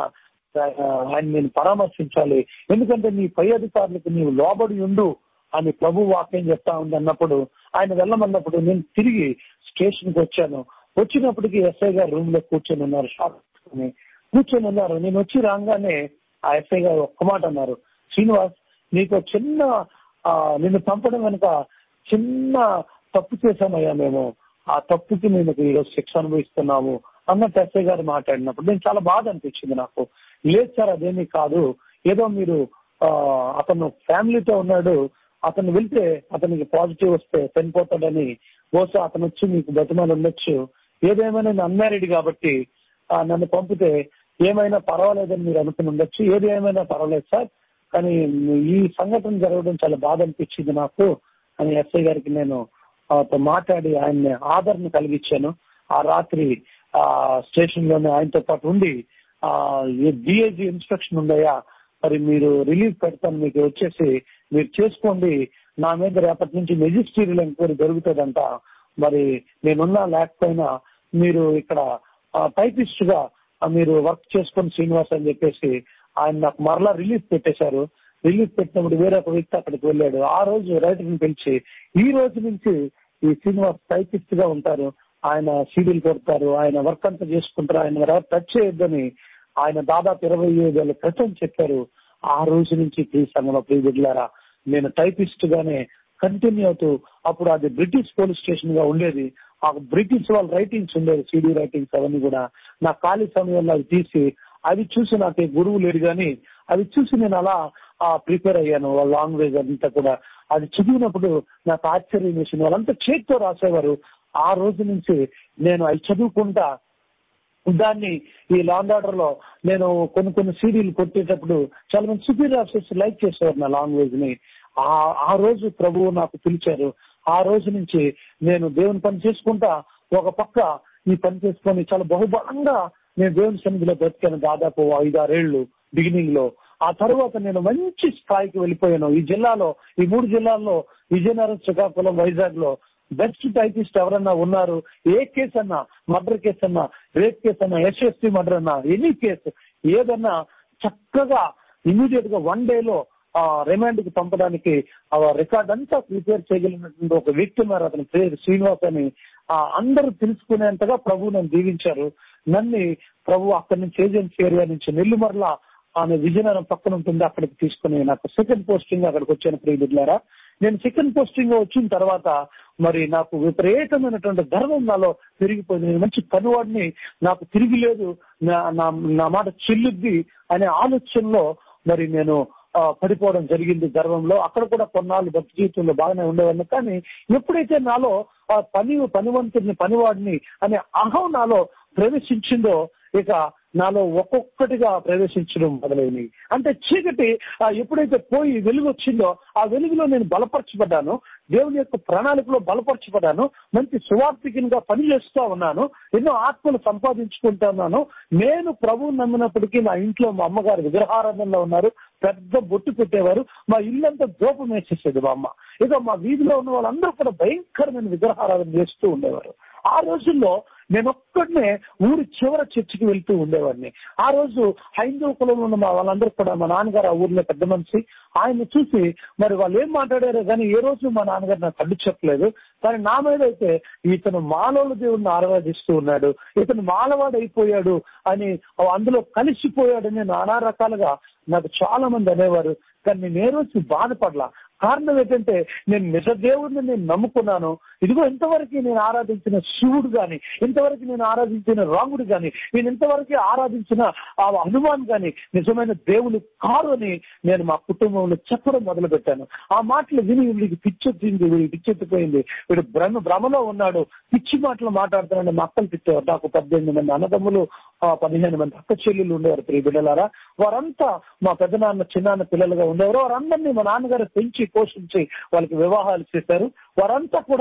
ఆయన నేను పరామర్శించాలి ఎందుకంటే నీ పై అధికారులకు నీవు లోబడి ఉండు అని ప్రభు వాక్యం చెప్తా ఉంది అన్నప్పుడు ఆయన వెళ్ళమన్నప్పుడు నేను తిరిగి స్టేషన్ కి వచ్చాను వచ్చినప్పటికీ ఎస్ఐ గారు రూమ్ లో కూర్చొని ఉన్నారు షాప్ పెట్టుకుని కూర్చొని ఉన్నారు నేను వచ్చి రాగానే ఆ ఎస్ఐ గారు ఒక్క మాట అన్నారు శ్రీనివాస్ నీకు చిన్న ఆ, నిన్ను పంపడం వెనుక చిన్న తప్పు చేశామయ్యా మేము ఆ తప్పుకి మేము ఈరోజు శిక్ష అనుభవిస్తున్నాము అన్నట్టు ఎస్ఐ గారు మాట్లాడినప్పుడు నేను చాలా బాధ అనిపించింది నాకు లేదు సార్ అదేమీ కాదు ఏదో మీరు ఆ, అతను ఫ్యామిలీతో ఉన్నాడు అతను వెళ్తే అతనికి పాజిటివ్ వస్తే చనిపోతాడని బహుశా అతను వచ్చి మీకు బతిమాలు ఉండొచ్చు ఏదేమైనా నేను అన్మ్యారీడ్ కాబట్టి ఆ, నన్ను పంపితే ఏమైనా పర్వాలేదని మీరు అనుకుని ఉండొచ్చు ఏది ఏమైనా పర్వాలేదు సార్ కానీ ఈ సంఘటన జరగడం చాలా బాధ అనిపించింది నాకు అని ఎస్ఐ గారికి నేను ఆయనతో మాట్లాడి ఆయన్ని ఆదరణ కలిగించాను ఆ రాత్రి ఆ స్టేషన్ లోనే ఆయనతో పాటు ఉండి ఆ డిఐజీ ఇన్స్ట్రక్షన్ ఉందయ్యా మరి మీరు రిలీఫ్ పెడతాను మీకు వచ్చేసి మీరు చేసుకోండి నా మీద రేపటి నుంచి మెజిస్ట్రీరియల్ ఎంక్వైరీ జరుగుతుందంట మరి నేనున్నా లేకపోయినా మీరు ఇక్కడ టైపిస్ట్ గా ఆ, మీరు వర్క్ చేసుకొని శ్రీనివాస్ అని చెప్పేసి ఆయన నాకు మరలా రిలీఫ్ పెట్టేశారు రిలీఫ్ పెట్టినప్పుడు వేరే ఒక వ్యక్తి అక్కడికి వెళ్ళాడు ఆ రోజు రైటర్ ని పిలిచి ఈ రోజు నుంచి ఈ శ్రీనివాస్ టైపిస్ట్ గా ఉంటారు ఆయన సీడీలు కొడతారు ఆయన వర్క్ అంతా చేసుకుంటారు ఆయన ఎవరు టచ్ చేయొద్దని ఆయన దాదాపు ఇరవై ఐదేళ్ల క్రితం చెప్పారు ఆ రోజు నుంచి ప్రీ సంఘంలో ప్రీ బిడ్లారా నేను టైపిస్ట్ గానే కంటిన్యూ అవుతూ అప్పుడు అది బ్రిటిష్ పోలీస్ స్టేషన్ గా ఉండేది ఆ బ్రిటిష్ వాళ్ళ రైటింగ్స్ ఉండేది సిడి రైటింగ్స్ అవన్నీ కూడా నా ఖాళీ సమయంలో అవి తీసి అవి చూసి నాకు ఈ గురువు లేడు కానీ అవి చూసి నేను అలా ప్రిపేర్ అయ్యాను వాళ్ళ లాంగ్వేజ్ అంతా కూడా అది చదివినప్పుడు నాకు ఆశ్చర్యం వేసింది వాళ్ళంతా చేతితో రాసేవారు ఆ రోజు నుంచి నేను అవి చదువుకుంటా దాన్ని ఈ లాండ్ ఆర్డర్ లో నేను కొన్ని కొన్ని సీడీలు కొట్టేటప్పుడు చాలా మంది సుపీరియర్ ఆఫీసర్స్ లైక్ చేసేవారు నా లాంగ్వేజ్ ని ఆ ఆ రోజు ప్రభువు నాకు పిలిచారు ఆ రోజు నుంచి నేను దేవుని పని చేసుకుంటా ఒక పక్క ఈ పని చేసుకొని చాలా బహుబలంగా నేను దేవుని సన్నిధిలో బ్రతికాను దాదాపు ఐదారేళ్లు బిగినింగ్ లో ఆ తర్వాత నేను మంచి స్థాయికి వెళ్ళిపోయాను ఈ జిల్లాలో ఈ మూడు జిల్లాల్లో విజయనగరం శ్రీకాకుళం వైజాగ్ లో బెస్ట్ టైపిస్ట్ ఎవరన్నా ఉన్నారు ఏ కేసు అన్నా మర్డర్ కేసు అన్నా రేప్ కేసు అన్నా ఎస్ఎస్టీ మర్డర్ అన్నా ఎనీ కేసు ఏదన్నా చక్కగా ఇమీడియట్ గా వన్ డే లో ఆ రిమాండ్ కి పంపడానికి ఆ రికార్డ్ అంతా ప్రిపేర్ చేయగలిగినటువంటి ఒక వ్యక్తి ఉన్నారు అతని పేరు శ్రీనివాస్ అని ఆ అందరూ తెలుసుకునేంతగా ప్రభు నన్ను దీవించారు నన్ను ప్రభు అక్కడి నుంచి ఏజెన్సీ ఏరియా నుంచి నెల్లిమర్ల ఆమె విజయనగరం పక్కన ఉంటుంది అక్కడికి తీసుకుని నాకు సెకండ్ పోస్టింగ్ అక్కడికి వచ్చాను ప్రియ బిడ్లారా నేను సెకండ్ పోస్టింగ్ వచ్చిన తర్వాత మరి నాకు విపరీతమైనటువంటి గర్వం నాలో పెరిగిపోయింది నేను మంచి పనివాడిని నాకు తిరిగి లేదు నా- నా నా మాట చెల్లుద్ది అనే ఆలోచనలో మరి నేను ఆ, పడిపోవడం జరిగింది గర్వంలో అక్కడ కూడా కొన్నాళ్ళు భక్తి జీవితంలో బాగానే ఉండేవాడిని కానీ ఎప్పుడైతే నాలో ఆ పని పనివంతుడిని పనివాడిని అనే అహం నాలో ప్రవేశించిందో ఇక నాలో ఒక్కొక్కటిగా ప్రవేశించడం మొదలైంది అంటే చీకటి ఆ, ఎప్పుడైతే పోయి వెలుగు వచ్చిందో ఆ వెలుగులో నేను బలపరచబడ్డాను దేవుని యొక్క ప్రణాళికలో బలపరచబడ్డాను మంచి సువార్థికంగా పనిచేస్తూ ఉన్నాను ఎన్నో ఆత్మలు సంపాదించుకుంటున్నాను నేను ప్రభువు నమ్మినప్పటికీ నా ఇంట్లో మా అమ్మగారు విగ్రహారాధనలో ఉన్నారు పెద్ద బొట్టు పెట్టేవారు మా ఇల్లంతా దూపం వేసేసేది మా అమ్మ ఇక మా వీధిలో ఉన్న వాళ్ళందరూ కూడా భయంకరమైన విగ్రహారాధన చేస్తూ ఉండేవారు ఆ రోజుల్లో నేను ఒక్కడనే ఊరి చివర చర్చికి వెళ్తూ ఉండేవాడిని ఆ రోజు హైందవ కులంలో ఉన్న మా వాళ్ళందరూ కూడా మా నాన్నగారు ఆ ఊర్లో పెద్ద మనిషి ఆయన చూసి మరి వాళ్ళు ఏం మాట్లాడారో కానీ ఏ రోజు మా నాన్నగారు నాకు అడ్డు చెప్పలేదు కానీ నా మీద అయితే ఇతను మానవుల దేవుడిని ఆరాధిస్తూ ఉన్నాడు ఇతను మానవాడు అయిపోయాడు అని అందులో కలిసిపోయాడని నానా రకాలుగా నాకు చాలా మంది అనేవారు కానీ నేను ఏ రోజు బాధపడలా కారణం ఏంటంటే నేను నిజ దేవుడిని నేను నమ్ముకున్నాను ఇదిగో ఇంతవరకు నేను ఆరాధించిన శివుడు గాని ఇంతవరకు నేను ఆరాధించిన రాముడు గాని నేను ఇంతవరకు ఆరాధించిన ఆ హనుమాన్ గాని నిజమైన దేవుడు కాదు అని నేను మా కుటుంబంలో చెప్పడం మొదలు పెట్టాను ఆ మాటలు విని వీడికి పిచ్చొచ్చింది వీడికి పిచ్చెత్తిపోయింది వీడు భ్రమ భ్రమలో ఉన్నాడు పిచ్చి మాటలు మాట్లాడుతున్నాడు మా అక్కలు తిట్టేవారు నాకు పద్దెనిమిది మంది అన్నదమ్ములు ఆ పదిహేను మంది అక్క చెల్లెలు ఉండేవారు ప్రియ బిడ్డలారా వారంతా మా పెద్దనాన్న చిన్నాన్న పిల్లలుగా ఉండేవారు వారందరినీ మా నాన్నగారు పెంచి పోషించి వాళ్ళకి వివాహాలు చేశారు వారంతా కూడా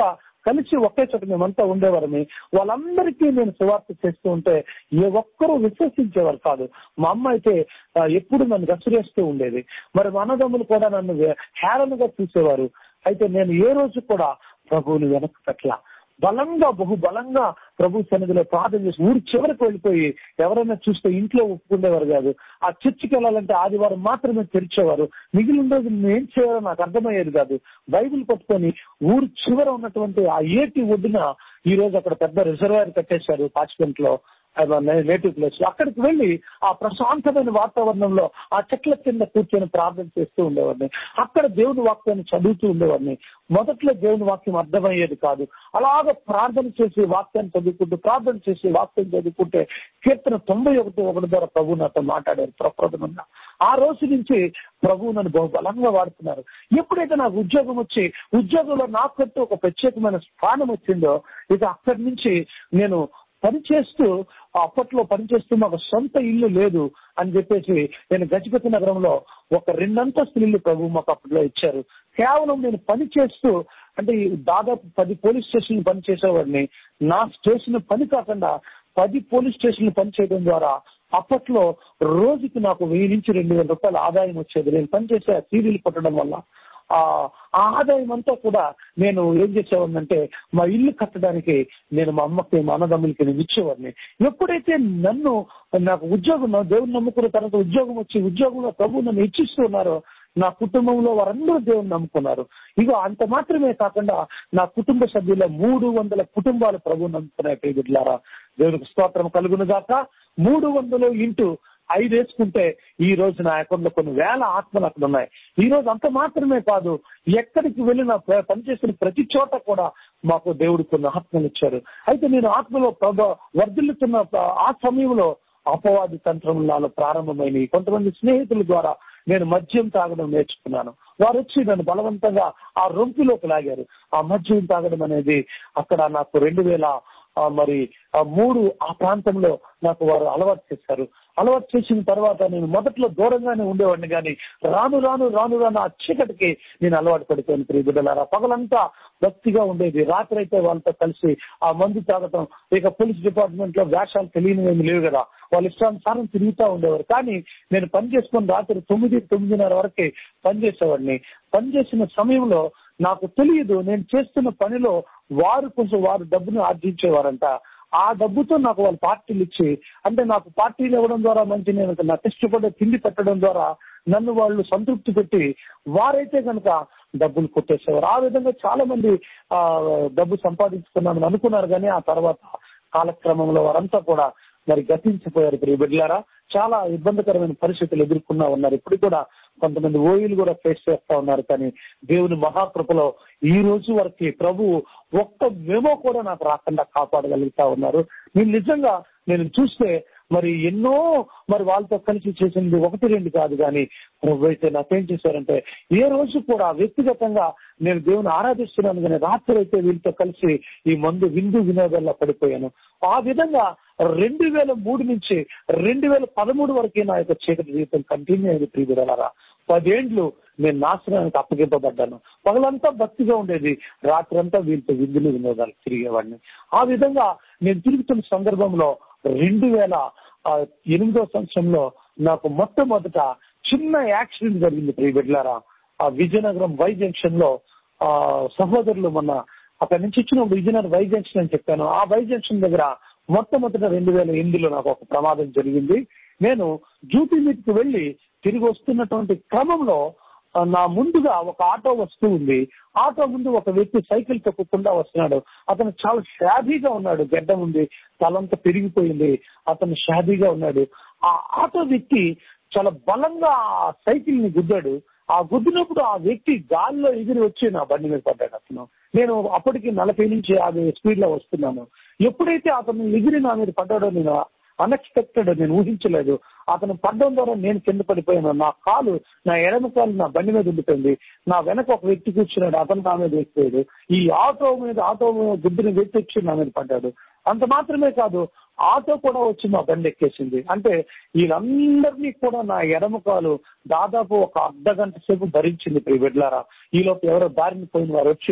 కలిసి ఒకే చోట మేమంతా ఉండేవారని వాళ్ళందరికీ నేను సువార్త చేస్తూ ఉంటే ఏ ఒక్కరూ విశ్వసించేవారు కాదు మా అమ్మ అయితే ఆ, ఎప్పుడు నన్ను గచ్చరేస్తూ ఉండేది మరి మా అన్నదమ్ములు కూడా నన్ను వే- హేళనగా చూసేవారు అయితే నేను ఏ రోజు కూడా ప్రభువుని వెనక్కి పెట్టలా బలంగా బహు బలంగా ప్రభు సన్నిధిలో ప్రార్థన చేసి ఊరి చివరికి వెళ్ళిపోయి ఎవరైనా చూస్తే ఇంట్లో ఒప్పుకునేవారు కాదు ఆ చర్చికి వెళ్ళాలంటే ఆదివారం మాత్రమే తెరిచేవారు మిగిలిన రోజు నేను ఏం చేయాలో నాకు అర్థమయ్యేది కాదు బైబిల్ పట్టుకొని ఊరి చివర ఉన్నటువంటి ఆ ఏటి ఒడ్డున ఈ రోజు అక్కడ పెద్ద రిజర్వాయర్ కట్టేశారు పాచిపెంట్ లో నేటివ్ ప్లేస్ అక్కడికి వెళ్ళి ఆ ప్రశాంతమైన వాతావరణంలో ఆ చెట్ల కింద కూర్చొని ప్రార్థన చేస్తూ ఉండేవాడిని అక్కడ దేవుని వాక్యాన్ని చదువుతూ ఉండేవాడిని మొదట్లో దేవుని వాక్యం అర్థమయ్యేది కాదు అలాగ ప్రార్థన చేసి వాక్యాన్ని చదువుకుంటూ ప్రార్థన చేసి వాక్యం చదువుకుంటే కీర్తన తొంభై ఒకటి ఒకటి ద్వారా ప్రభు నాతో మాట్లాడారు ప్రప్రథమంగా ఆ రోజు నుంచి ప్రభు నన్ను బహు బలంగా వాడుతున్నారు ఎప్పుడైతే నాకు ఉద్యోగం వచ్చి ఉద్యోగంలో నాకంటూ ఒక ప్రత్యేకమైన స్థానం వచ్చిందో ఇక అక్కడి నుంచి నేను పనిచేస్తూ అప్పట్లో పనిచేస్తూ మాకు సొంత ఇల్లు లేదు అని చెప్పేసి నేను గజపతి నగరంలో ఒక రెండంతస్తుల ఇల్లు ప్రభు మాకు అప్పట్లో ఇచ్చారు కేవలం నేను పని చేస్తూ అంటే ఈ దాదాపు పది పోలీస్ స్టేషన్లు పని చేసేవాడిని నా స్టేషన్ పని కాకుండా పది పోలీస్ స్టేషన్లు పనిచేయడం ద్వారా అప్పట్లో రోజుకి నాకు వెయ్యి నుంచి రెండు వేల రూపాయల ఆదాయం వచ్చేది నేను పనిచేసే ఆ సీరియల్ కొట్టడం వల్ల ఆ ఆ ఆదాయం అంతా కూడా నేను ఏం చేసేవాడినంటే మా ఇల్లు కట్టడానికి నేను మా అమ్మకి మా అన్నదమ్ములకి నేను ఇచ్చేవాడిని ఎప్పుడైతే నన్ను నాకు ఉద్యోగం నా దేవుని నమ్ముకున్న తర్వాత ఉద్యోగం వచ్చి ఉద్యోగంలో ప్రభు నన్ను ఇచ్చిస్తున్నారో నా కుటుంబంలో వారందరూ దేవుని నమ్ముకున్నారు ఇగో అంత మాత్రమే కాకుండా నా కుటుంబ సభ్యుల మూడు వందల కుటుంబాలు ప్రభు నమ్ముకున్నాయి బిడ్లారా దేవునికి స్తోత్రం కలుగును గాక మూడు వందలు ఇంటూ ఐదు వేసుకుంటే ఈ రోజు నా అకౌంట్ లో కొన్ని వేల ఆత్మలు అక్కడ ఉన్నాయి ఈ రోజు అంత మాత్రమే కాదు ఎక్కడికి వెళ్ళిన ప్ర- పనిచేసిన ప్రతి చోట కూడా మాకు దేవుడు కొన్ని ఆత్మలు ఇచ్చారు అయితే నేను ఆత్మలో ప్రభ వర్ధిల్లుతున్న ప- ఆ సమయంలో అపవాది తంత్రం నాలో ప్రారంభమైనవి కొంతమంది స్నేహితుల ద్వారా నేను మద్యం తాగడం నేర్చుకున్నాను వారు వచ్చి నన్ను బలవంతంగా ఆ రొంపిలోకి లాగారు ఆ మద్యం తాగడం అనేది అక్కడ నాకు రెండు వేల ఆ, మరి ఆ మూడు ఆ ప్రాంతంలో నాకు వారు అలవాటు చేశారు అలవాటు చేసిన తర్వాత నేను మొదట్లో దూరంగానే ఉండేవాడిని కానీ రాను రాను రాను రాను ఆ చీకటికి నేను అలవాటు పడిపోయాను ప్రియ బిడ్డలారా పగలంతా భక్తిగా ఉండేది రాత్రి అయితే వాళ్ళతో కలిసి ఆ మందు తాగటం ఇక పోలీస్ డిపార్ట్మెంట్ లో వేషాలు తెలియనివేమి లేవు కదా వాళ్ళ ఇష్టానుసారం తిరుగుతూ ఉండేవారు కానీ నేను పని చేసుకుని రాత్రి తొమ్మిది తొమ్మిదిన్నర వరకే పనిచేసేవాడిని పనిచేసిన సమయంలో నాకు తెలియదు నేను చేస్తున్న పనిలో వారు కొంచెం వారు డబ్బును ఆర్జించేవారంట ఆ డబ్బుతో నాకు వాళ్ళు పార్టీలు ఇచ్చి అంటే నాకు పార్టీలు ఇవ్వడం ద్వారా మంచి నేను నాకు ఇష్టపడే తిండి పెట్టడం ద్వారా నన్ను వాళ్ళు సంతృప్తి పెట్టి వారైతే కనుక డబ్బులు కొట్టేసేవారు ఆ విధంగా చాలా మంది ఆ డబ్బు సంపాదించుకున్నామని అనుకున్నారు కానీ ఆ తర్వాత కాలక్రమంలో వారంతా కూడా మరి గతించిపోయారు ప్రియ బిడ్డలారా చాలా ఇబ్బందికరమైన పరిస్థితులు ఎదుర్కొన్నా ఉన్నారు ఇప్పుడు కూడా కొంతమంది ఓయిలు కూడా ఫేస్ చేస్తా ఉన్నారు కానీ దేవుని మహాకృపలో ఈ రోజు వరకు ప్రభు ఒక్క మెమో కూడా నాకు రాకుండా కాపాడగలుగుతా ఉన్నారు నేను నిజంగా నేను చూస్తే మరి ఎన్నో మరి వాళ్ళతో కలిసి చేసింది ఒకటి రెండు కాదు కానీ ప్రభు అయితే నాకేం చేశారంటే ఏ రోజు కూడా వ్యక్తిగతంగా నేను దేవుని ఆరాధిస్తున్నాను కానీ రాత్రి అయితే వీళ్ళతో కలిసి ఈ మందు విందు వినోదాల్లో పడిపోయాను ఆ విధంగా రెండు వేల మూడు నుంచి రెండు వేల పదమూడు వరకే నా యొక్క చీకటి జీవితం కంటిన్యూ అయింది ప్రియలారా పదేండ్లు నేను నాశనానికి అప్పగింపబడ్డాను పగలంతా భక్తిగా ఉండేది రాత్రి అంతా వీళ్ళతో విందులు వినోదాలు తిరిగేవాడిని ఆ విధంగా నేను తిరుగుతున్న సందర్భంలో రెండు వేల ఆ, ఎనిమిదో సంవత్సరంలో నాకు మొట్టమొదట చిన్న యాక్సిడెంట్ జరిగింది ప్రియ బిడ్లారా ఆ విజయనగరం వై జంక్షన్ లో ఆ సహోదరులు మొన్న అక్కడి నుంచి ఇచ్చినప్పుడు విజయనగరం వై జంక్షన్ అని చెప్పాను ఆ వై జంక్షన్ దగ్గర మొట్టమొదట రెండు వేల ఎనిమిదిలో నాకు ఒక ప్రమాదం జరిగింది నేను డ్యూటీ మీదకి వెళ్లి తిరిగి వస్తున్నటువంటి క్రమంలో ఆ, నా ముందుగా ఒక ఆటో వస్తూ ఉంది ఆటో ముందు ఒక వ్యక్తి సైకిల్ తొక్కకుండా వస్తున్నాడు అతను చాలా షాబీగా ఉన్నాడు గడ్డం ఉంది తలంతా పెరిగిపోయింది అతను షాబీగా ఉన్నాడు ఆ ఆటో వ్యక్తి చాలా బలంగా ఆ సైకిల్ ని గుద్దాడు ఆ గుద్దినప్పుడు ఆ వ్యక్తి గాల్లో ఎగిరి వచ్చి నా బండి మీద పడ్డాడు అతను నేను అప్పటికి నలభై నుంచి యాభై స్పీడ్ లో వస్తున్నాను ఎప్పుడైతే అతను ఎగిరి నా మీద పడ్డాడో నేను అన్ఎక్స్పెక్టెడ్ నేను ఊహించలేదు అతను పడ్డం ద్వారా నేను కింద పడిపోయాను నా కాలు నా ఎడమ కాలు నా బండి మీద ఉండిపోయింది నా వెనక ఒక వ్యక్తి కూర్చున్నాడు అతను నా మీద ఎక్కిపోయాడు ఈ ఆటో మీద ఆటో గుద్దిన వ్యక్తి వచ్చి నా మీద పడ్డాడు అంత మాత్రమే కాదు ఆటో కూడా వచ్చి మా బండి ఎక్కేసింది అంటే వీళ్ళందరినీ కూడా నా ఎడమ కాలు దాదాపు ఒక అర్ధ గంట సేపు భరించింది ప్రియ బిడ్లారా ఈలోపు ఎవరో దారిని పోయిన వారు వచ్చి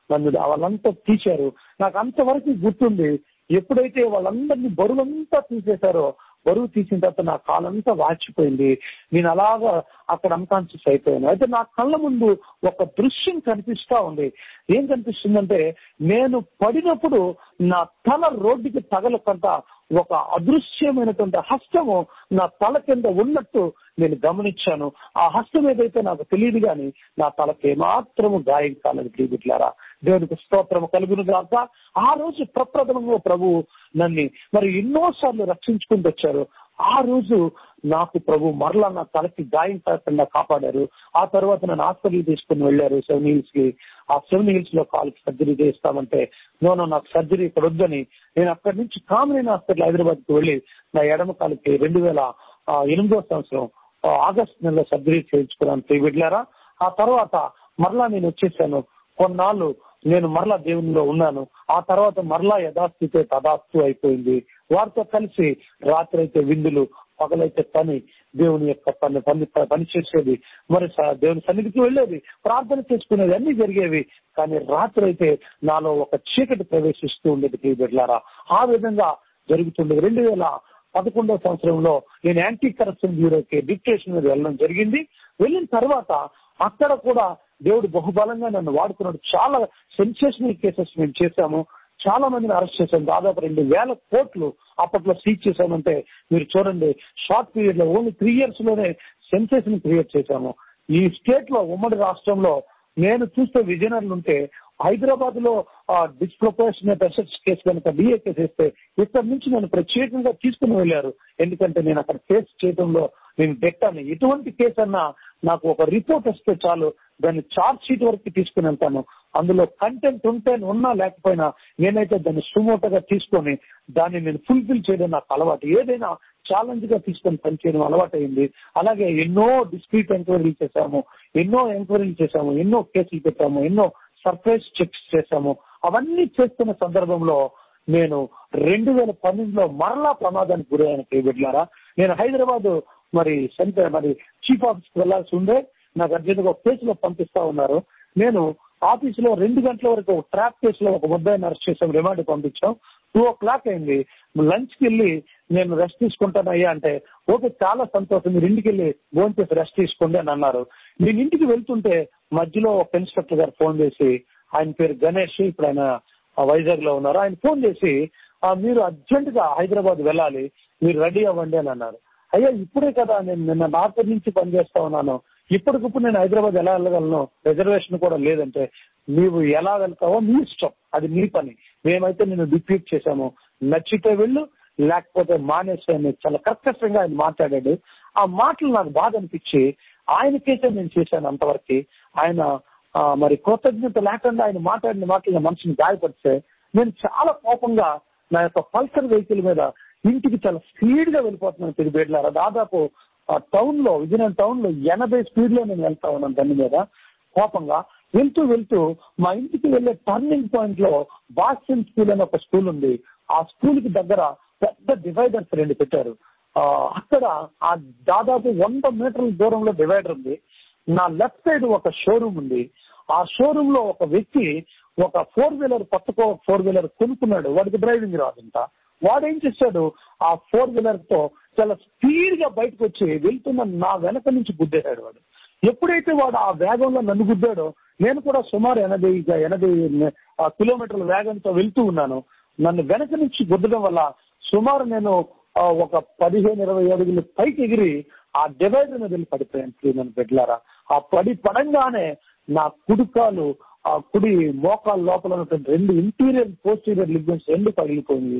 నన్ను వాళ్ళంతా తీశారు నాకు అంతవరకు గుర్తుంది ఎప్పుడైతే వాళ్ళందరినీ బరువంతా తీసేశారో బరువు తీసిన తర్వాత నా కాలంతా వాచిపోయింది నేను అలాగా అక్కడ అన్కాన్షియస్ అయిపోయాను అయితే నా కళ్ళ ముందు ఒక దృశ్యం కనిపిస్తా ఉంది ఏం కనిపిస్తుందంటే నేను పడినప్పుడు నా తల రోడ్డుకి తగలకుండా ఒక అదృశ్యమైనటువంటి హస్తము నా తల కింద ఉన్నట్టు నేను గమనించాను ఆ హస్తం ఏదైతే నాకు తెలియదు కానీ నా తలకి ఏమాత్రము గాయం కాలేదు ప్రియబిట్లారా దేవునికి స్తోత్రము కలుగును గాక ఆ రోజు ప్రప్రథమంగా ప్రభు నన్ను మరి ఎన్నోసార్లు రక్షించుకుంటూ వచ్చారు ఆ రోజు నాకు ప్రభు మరలా నా తలకి గాయం కాకుండా కాపాడారు ఆ తర్వాత నన్ను హాస్పిటల్ తీసుకుని వెళ్ళారు సెవెన్ హిల్స్ కి ఆ సెవెన్ హిల్స్ లో కాలుకి సర్జరీ చేస్తామంటే నోనో నాకు సర్జరీ ఇక్కడ వద్దని నేను అక్కడి నుంచి కామరేన్ హాస్పిటల్ హైదరాబాద్ కి వెళ్ళి నా ఎడమ కాలుకి రెండు వేల ఎనిమిదో సంవత్సరం ఆగస్ట్ నెలలో సర్జరీ చేయించుకున్నాను ప్రియబిడ్లారా ఆ తర్వాత మరలా నేను వచ్చేసాను కొన్నాళ్ళు నేను మరలా దేవునిలో ఉన్నాను ఆ తర్వాత మరలా యథాస్థితే తదాస్తు అయిపోయింది వారితో కలిసి రాత్రి అయితే విందులు పగలైతే పని దేవుని యొక్క పని పని పని చేసేది మరి దేవుని సన్నిధికి వెళ్ళేది ప్రార్థన చేసుకునేది అన్ని జరిగేవి కానీ రాత్రి అయితే నాలో ఒక చీకటి ప్రవేశిస్తూ ఉండేది ప్రియబిడ్లారా ఆ విధంగా జరుగుతుండేది రెండు వేల పదకొండవ సంవత్సరంలో నేను యాంటీ కరప్షన్ బ్యూరోకి డిక్టేషన్ మీద వెళ్ళడం జరిగింది వెళ్ళిన తర్వాత అక్కడ కూడా దేవుడు బహుబలంగా నన్ను వాడుకున్నాడు చాలా సెన్సేషనల్ కేసెస్ మేము చేశాము చాలా మందిని అరెస్ట్ చేశాం దాదాపు రెండు వేల కోట్లు అప్పట్లో సీజ్ చేశామంటే మీరు చూడండి షార్ట్ పీరియడ్ లో ఓన్లీ త్రీ ఇయర్స్ లోనే సెన్సేషన్ క్రియేట్ చేశాము ఈ స్టేట్ లో ఉమ్మడి రాష్ట్రంలో నేను చూస్తే విజయనగరం ఉంటే హైదరాబాద్ లో డిస్ప్రపోర్షనేట్ అసెట్స్ కేసు కనుక డిఏ కేసు వేస్తే ఇక్కడ నుంచి నేను ప్రత్యేకంగా తీసుకుని వెళ్ళారు ఎందుకంటే నేను అక్కడ కేసు చేయడంలో నేను పెట్టాను ఎటువంటి కేసు అన్నా నాకు ఒక రిపోర్ట్ వస్తే చాలు దాన్ని చార్జ్ షీట్ వరకు తీసుకుని వెళ్తాను అందులో కంటెంట్ ఉంటే ఉన్నా లేకపోయినా నేనైతే దాన్ని సుమోటగా తీసుకొని దాన్ని నేను ఫుల్ఫిల్ చేయడం నాకు అలవాటు ఏదైనా ఛాలెంజ్ గా తీసుకొని పనిచేయడం అలవాటు అయింది అలాగే ఎన్నో డిస్ప్యూట్ ఎంక్వైరీలు చేశాము ఎన్నో ఎంక్వైరీలు చేశాము ఎన్నో కేసులు పెట్టాము ఎన్నో సర్ప్రైజ్ చెక్స్ చేశాము అవన్నీ చేస్తున్న సందర్భంలో నేను రెండు వేల పన్నెండులో మరలా ప్రమాదానికి గురయ్యాను ప్రియబిడ్లారా నేను హైదరాబాద్ మరి సెంటర్ మరి చీఫ్ ఆఫీస్ కి వెళ్లాల్సి ఉండే నాకు అర్జెంట్గా ఒక కేసులో పంపిస్తా ఉన్నారు నేను ఆఫీస్ లో రెండు గంటల వరకు ఒక ట్రాప్ కేసులో ఒక ముద్దాయిని అరెస్ట్ చేసాం రిమాండ్ పంపించాం టూ ఓ క్లాక్ అయింది లంచ్ కి వెళ్ళి నేను రెస్ట్ తీసుకుంటాను అయ్యా అంటే ఓకే చాలా సంతోషం మీరు ఇంటికి వెళ్ళి ఫోన్ చేసి రెస్ట్ తీసుకోండి అని అన్నారు నేను ఇంటికి వెళ్తుంటే మధ్యలో ఒక ఇన్స్పెక్టర్ గారు ఫోన్ చేసి ఆయన పేరు గణేష్ ఇప్పుడు ఆయన వైజాగ్ లో ఉన్నారు ఆయన ఫోన్ చేసి మీరు అర్జెంట్ గా హైదరాబాద్ వెళ్ళాలి మీరు రెడీ అవ్వండి అని అన్నారు అయ్యా ఇప్పుడే కదా నేను నిన్న నార్త్ నుంచి పనిచేస్తా ఉన్నాను ఇప్పటికిప్పుడు నేను హైదరాబాద్ ఎలా వెళ్ళగలను రిజర్వేషన్ కూడా లేదంటే నీవు ఎలా వెళ్తావో నీ ఇష్టం అది నీ పని మేమైతే నేను డిప్యూట్ చేశాము నచ్చితే వెళ్ళు లేకపోతే మానేసి అని చాలా కర్కశంగా ఆయన మాట్లాడాడు ఆ మాటలు నాకు బాధ అనిపించి ఆయనకైతే నేను చేశాను అంతవరకు ఆయన మరి కృతజ్ఞత లేకుండా ఆయన మాట్లాడిన మాటలు మనసుని గాయపరిస్తే నేను చాలా కోపంగా నా యొక్క పల్సర్ వెహికల్ మీద ఇంటికి చాలా స్పీడ్ గా వెళ్ళిపోతున్నాను తిరిగిబేడ్లారా దాదాపు టౌన్ లో విజయనగరం టౌన్ లో ఎనభై స్పీడ్ లో నేను వెళ్తా ఉన్నాను దాని మీద కోపంగా వెళ్తూ వెళ్తూ మా ఇంటికి వెళ్లే టర్నింగ్ పాయింట్ లో బాస్టన్ స్కూల్ అనే ఒక స్కూల్ ఉంది ఆ స్కూల్ కి దగ్గర పెద్ద డివైడర్స్ రెండు పెట్టారు అక్కడ ఆ దాదాపు వంద మీటర్ల దూరంలో డివైడర్ ఉంది నా లెఫ్ట్ సైడ్ ఒక షోరూమ్ ఉంది ఆ షోరూమ్ లో ఒక వ్యక్తి ఒక ఫోర్ వీలర్ పట్టుకో ఫోర్ వీలర్ కొనుక్కున్నాడు వాడికి డ్రైవింగ్ రాదంట వాడు ఏం చేశాడు ఆ ఫోర్ వీలర్ తో చాలా స్పీడ్ గా బయటకు వచ్చి వెళ్తున్న నా వెనక నుంచి గుద్దేశాడు వాడు ఎప్పుడైతే వాడు ఆ వేగంలో నన్ను గుద్దాడో నేను కూడా సుమారు ఎనభై ఎనభై కిలోమీటర్ల వేగంతో వెళ్తూ ఉన్నాను నన్ను వెనక నుంచి గుద్దడం వల్ల సుమారు నేను ఒక పదిహేను ఇరవై అడుగులు పైకి ఎగిరి ఆ డివైడర్ మీద వెళ్ళి పడిపోయాను శ్రీమన్ బిడ్లారా ఆ పడి పడంగానే నా కుడుకాలు ఆ కుడి మోకాల లోపల ఉన్నటువంటి రెండు ఇంటీరియర్ పోస్టీరియర్ లిగ్మెంట్స్ రెండు పగిలిపోయింది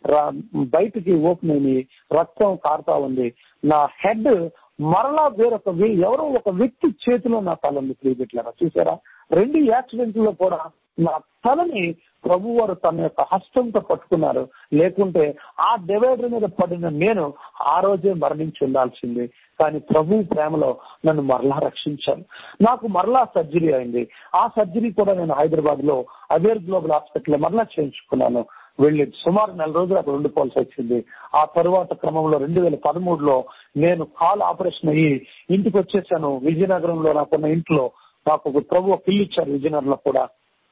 బయటికి ఓపెన్ అయింది రక్తం కారుతా ఉంది నా హెడ్ మరలా వేరొక ఎవరో ఒక వ్యక్తి చేతిలో నా తల ఉంది ప్రియబిట్లారా చూసారా రెండు యాక్సిడెంట్ లో కూడా నా తలని ప్రభు వారు తన యొక్క హస్తంతో పట్టుకున్నారు లేకుంటే ఆ డివైడర్ మీద పడిన నేను ఆ రోజే మరణించి ఉండాల్సింది కానీ ప్రభు ప్రేమలో నన్ను మరలా రక్షించాను నాకు మరలా సర్జరీ అయింది ఆ సర్జరీ కూడా నేను హైదరాబాద్ లో అవేర్ గ్లోబల్ హాస్పిటల్ మరలా చేయించుకున్నాను వెళ్ళి సుమారు నెల రోజులు అక్కడ ఉండిపోవాల్సి వచ్చింది ఆ తరువాత క్రమంలో రెండు వేల పదమూడులో నేను కాల్ ఆపరేషన్ అయ్యి ఇంటికి వచ్చేసాను విజయనగరంలో నాకున్న ఇంట్లో నాకు ఒక ప్రభు ఒక ఇల్లు ఇచ్చారు విజయనగరంలో కూడా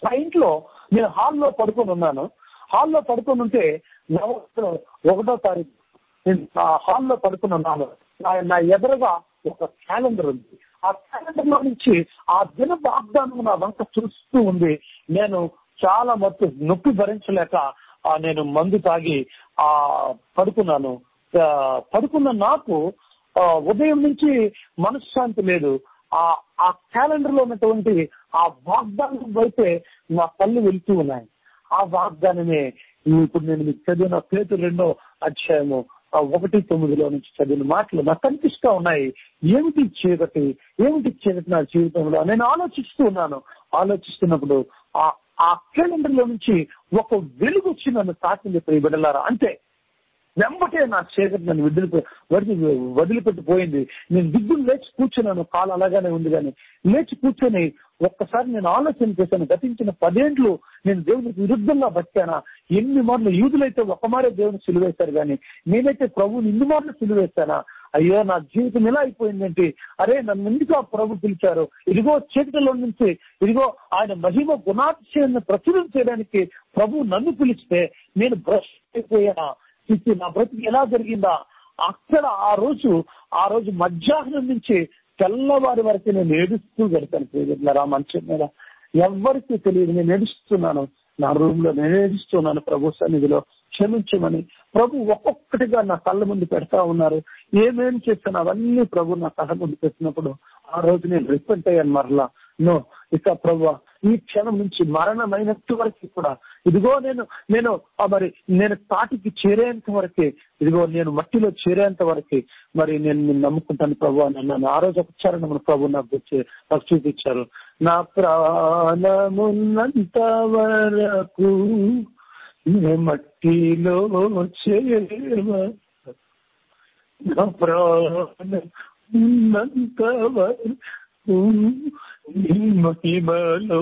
మా ఇంట్లో నేను హాల్లో పడుకొని ఉన్నాను హాల్లో పడుకొని ఉంటే నవంబర్ ఒకటో తారీఖు నేను ఆ హాల్లో పడుకుని ఉన్నాను నా- నా ఎదురుగా ఒక క్యాలెండర్ ఉంది ఆ క్యాలెండర్ లో నుంచి ఆ దిన వాగ్దానం నా వంక చూస్తూ ఉంది నేను చాలా మొత్తం నొప్పి భరించలేక ఆ నేను మందు తాగి ఆ పడుకున్నాను ఆ, పడుకున్న నాకు ఆ, ఉదయం నుంచి మనశ్శాంతి లేదు ఆ ఆ క్యాలెండర్ లో ఉన్నటువంటి ఆ వాగ్దానం వైపే నా కళ్ళు వెళ్తూ ఉన్నాయి ఆ వాగ్దానమే ఇప్పుడు నేను మీకు చదివిన పేరు రెండో అధ్యాయము ఆ ఒకటి తొమ్మిదిలో నుంచి చదివిన మాటలు నాకు కనిపిస్తా ఉన్నాయి ఏమిటి చీకటి ఏమిటి చీకటి నా జీవితంలో నేను ఆలోచిస్తూ ఉన్నాను ఆలోచిస్తున్నప్పుడు ఆ ఆ క్యాలెండర్ లో నుంచి ఒక వెలుగు వచ్చి నన్ను తాకింది ప్రియ బిడ్డలారా అంతే వెంబటే నా చీకటి నన్ను వదిలిపె వదిలి వదిలిపెట్టిపోయింది నేను దిగ్గులు లేచి కూర్చున్నాను కాలు అలాగానే ఉంది కానీ లేచి కూర్చొని ఒక్కసారి నేను ఆలోచన చేశాను గతించిన పదేండ్లు నేను దేవునికి విరుద్ధంగా బతికానా ఎన్ని మార్లు యూదులైతే ఒక మారే దేవుని సిలువేశారు కానీ నేనైతే ప్రభువుని ఇన్ని మార్లు సిలువేశానా అయ్యో నా జీవితం ఎలా అయిపోయిందంటే అరే నన్ను ఎందుకు ఆ ప్రభు పిలిచారు ఇదిగో చీకటిలో నుంచి ఇదిగో ఆయన మహిమ గుణాతిశయాన్ని ప్రచురం చేయడానికి ప్రభు నన్ను పిలిస్తే నేను భ్రష్ అయిపోయానా ఇది నా బ్రతికి ఎలా జరిగిందా అక్కడ ఆ రోజు ఆ రోజు మధ్యాహ్నం నుంచి తెల్లవారి వరకు నేను ఏడుస్తూ గడిపాను ప్రియరా మంచం మీద ఎవరికి తెలియదు నేను ఏడుస్తున్నాను నా రూమ్ లో నేను ఏడుస్తున్నాను ప్రభు సన్నిధిలో క్షమించమని ప్రభు ఒక్కొక్కటిగా నా కళ్ళ ముందు పెడతా ఉన్నారు ఏమేం చేస్తాను అవన్నీ ప్రభు నా కళ్ళ ముందు పెట్టినప్పుడు ఆ రోజు నేను రిపెంట్ అయ్యాను మరలా నో ఇక ప్రభు ఈ క్షణం నుంచి మరణమైనట్టు వరకు కూడా ఇదిగో నేను నేను ఆ మరి నేను తాటికి చేరేంత వరకే ఇదిగో నేను మట్టిలో చేరేంత వరకే మరి నేను నిన్ను నమ్ముకుంటాను ప్రభు అని అన్నాను ఆ రోజు ఒక చరణం ప్రభు నాకు వచ్చి- నాకు చూపించారు నా ప్రాణమున్నంత వరకు నే మట్టిలో చేరేవ నా ప్రాణం ఉన్నంత వరకు నీ మహిమలో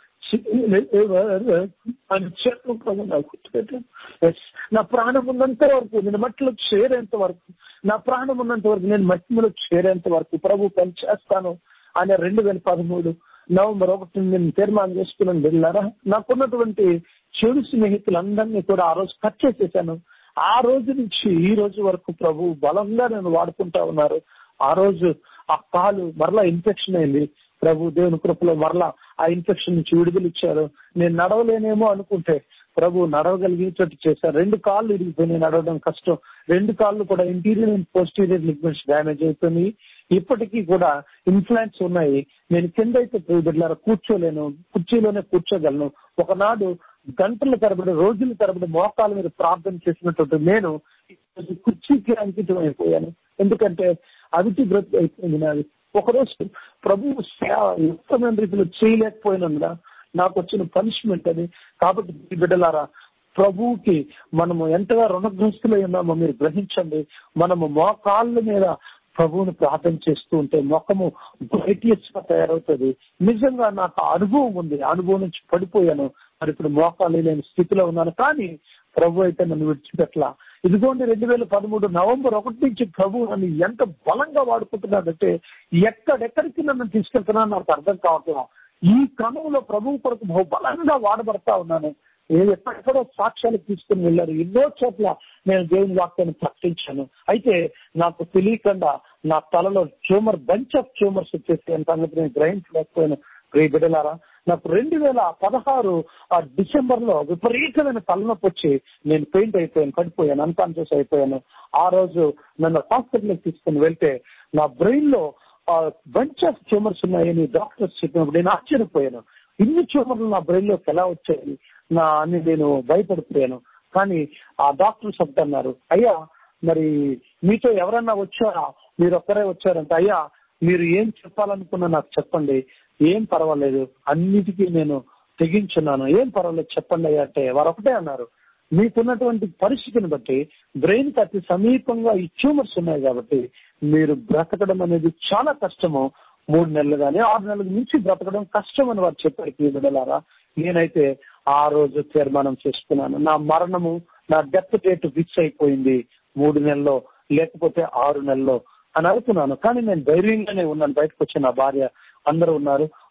చేరే వరకు అని చెప్పు ప్రభు నాకు గుర్తుపెట్టాను. Yes. నా ప్రాణం ఉన్నంత వరకు నేను మట్టిలో చేరేంత వరకు నా ప్రాణం ఉన్నంత వరకు నేను మట్టిలో చేరేంత వరకు ప్రభు పని చేస్తాను అనే రెండు వేల పదమూడు నవంబర్ ఒకటి నేను తీర్మానం చేసుకున్నాను వెళ్ళారా నాకున్నటువంటి చెడు స్నేహితులందరినీ కూడా ఆ రోజు కట్ చేసేసాను ఆ రోజు నుంచి ఈ రోజు వరకు ప్రభు బలంగా నేను వాడుకుంటా ఉన్నారు ఆ రోజు ఆ కాలు మరలా ఇన్ఫెక్షన్ అయింది ప్రభు దేవుని కృపలో మరలా ఆ ఇన్ఫెక్షన్ నుంచి విడుదల ఇచ్చారు నేను నడవలేనేమో అనుకుంటే ప్రభు నడవగలిగేటట్టు చేశారు రెండు కాళ్ళు ఇరిగిపోయినాయి నడవడం కష్టం రెండు కాళ్ళు కూడా interior and posterior ligaments damage అయిపోయినాయి ఇప్పటికీ కూడా ఇన్ఫ్లుయెన్స్ ఉన్నాయి నేను కింద అయితే బిడ్డలారా కూర్చోలేను కుర్చీలోనే కూర్చోగలను ఒకనాడు గంటల తరబడి రోజుల తరబడి మోకాల మీద ప్రార్థన చేసినటువంటి నేను ఈరోజు కుర్చీకి అంకితం అయిపోయాను ఎందుకంటే అవిటి బ్రతి అయిపోయింది నాది ఒకరోజు ప్రభు సేవ యుక్తమైన రీతిలో చేయలేకపోయినందున నాకు వచ్చిన పనిష్మెంట్ అది కాబట్టి ఈ బిడ్డలారా ప్రభువుకి మనము ఎంతగా రుణగ్రస్తులై ఉన్నామో మీరు గ్రహించండి మనము మోకాళ్ళ మీద ప్రభువుని ప్రార్థన చేస్తూ ఉంటే మొక్కము బ్రైటియస్ గా తయారవుతుంది నిజంగా నాకు ఆ అనుభవం ఉంది ఆ అనుభవం నుంచి పడిపోయాను మరి ఇప్పుడు మోకాలు లేని స్థితిలో ఉన్నాను కానీ ప్రభు అయితే నన్ను విడిచిపెట్టలా ఇదిగోండి రెండు వేల పదమూడు నవంబర్ ఒకటి నుంచి ప్రభు నన్ను ఎంత బలంగా వాడుకుంటున్నాడంటే ఎక్కడెక్కడికి నన్ను తీసుకెళ్తున్నా నాకు అర్థం కావట్లేదు ఈ క్రమంలో ప్రభువు కొరకు బహు బలంగా వాడబడతా ఉన్నాను నేను ఎక్కడెక్కడో సాక్ష్యాలు తీసుకుని వెళ్ళారు ఎన్నో చోట్ల నేను దేవుని వాక్యాన్ని ప్రకటించాను అయితే నాకు తెలియకుండా నా తలలో ట్యూమర్ బంచ్ ఆఫ్ ట్యూమర్స్ వచ్చేసి అని సంగతి నేను గ్రహించలేకపోయాను ప్రియ బిడ్డలారా నాకు రెండు వేల పదహారు ఆ డిసెంబర్ లో విపరీతమైన తలనొప్పి వచ్చి నేను పెయింట్ అయిపోయాను పడిపోయాను అన్కాన్షియస్ అయిపోయాను ఆ రోజు నన్ను హాస్పిటల్కి తీసుకుని వెళ్తే నా బ్రెయిన్ లో బంచ్ ఆఫ్ ట్యూమర్స్ ఉన్నాయని డాక్టర్స్ చెప్పినప్పుడు నేను ఆశ్చర్యపోయాను ఇన్ని ట్యూమర్లు నా బ్రెయిన్ లోకి ఎలా వచ్చాయి నా అని నేను భయపడిపోయాను కానీ ఆ డాక్టర్స్ అంటున్నారు అయ్యా మరి మీతో ఎవరన్నా వచ్చారా మీరు ఒక్కరే వచ్చారంటే అయ్యా మీరు ఏం చెప్పాలనుకున్నా నాకు చెప్పండి ఏం పర్వాలేదు అన్నిటికీ నేను తెగించున్నాను ఏం పర్వాలేదు చెప్పండి అయ్యా అంటే వారు ఒకటే అన్నారు మీకున్నటువంటి పరిస్థితిని బట్టి బ్రెయిన్ కి అతి సమీపంగా ఈ ట్యూమర్స్ ఉన్నాయి కాబట్టి మీరు బ్రతకడం అనేది చాలా కష్టము మూడు నెలలు కానీ ఆరు నెలల నుంచి బ్రతకడం కష్టం అని వారు చెప్పారు ఈ బిడ్డలారా నేనైతే ఆ రోజు తీర్మానం చేసుకున్నాను నా మరణము నా డెత్ డేట్ ఫిక్స్ అయిపోయింది మూడు నెలల్లో లేకపోతే ఆరు నెలల్లో అని అనుకున్నాను కానీ నేను ధైర్యంగానే ఉన్నాను బయటకు వచ్చి నా భార్య అందరూ ఉన్నారు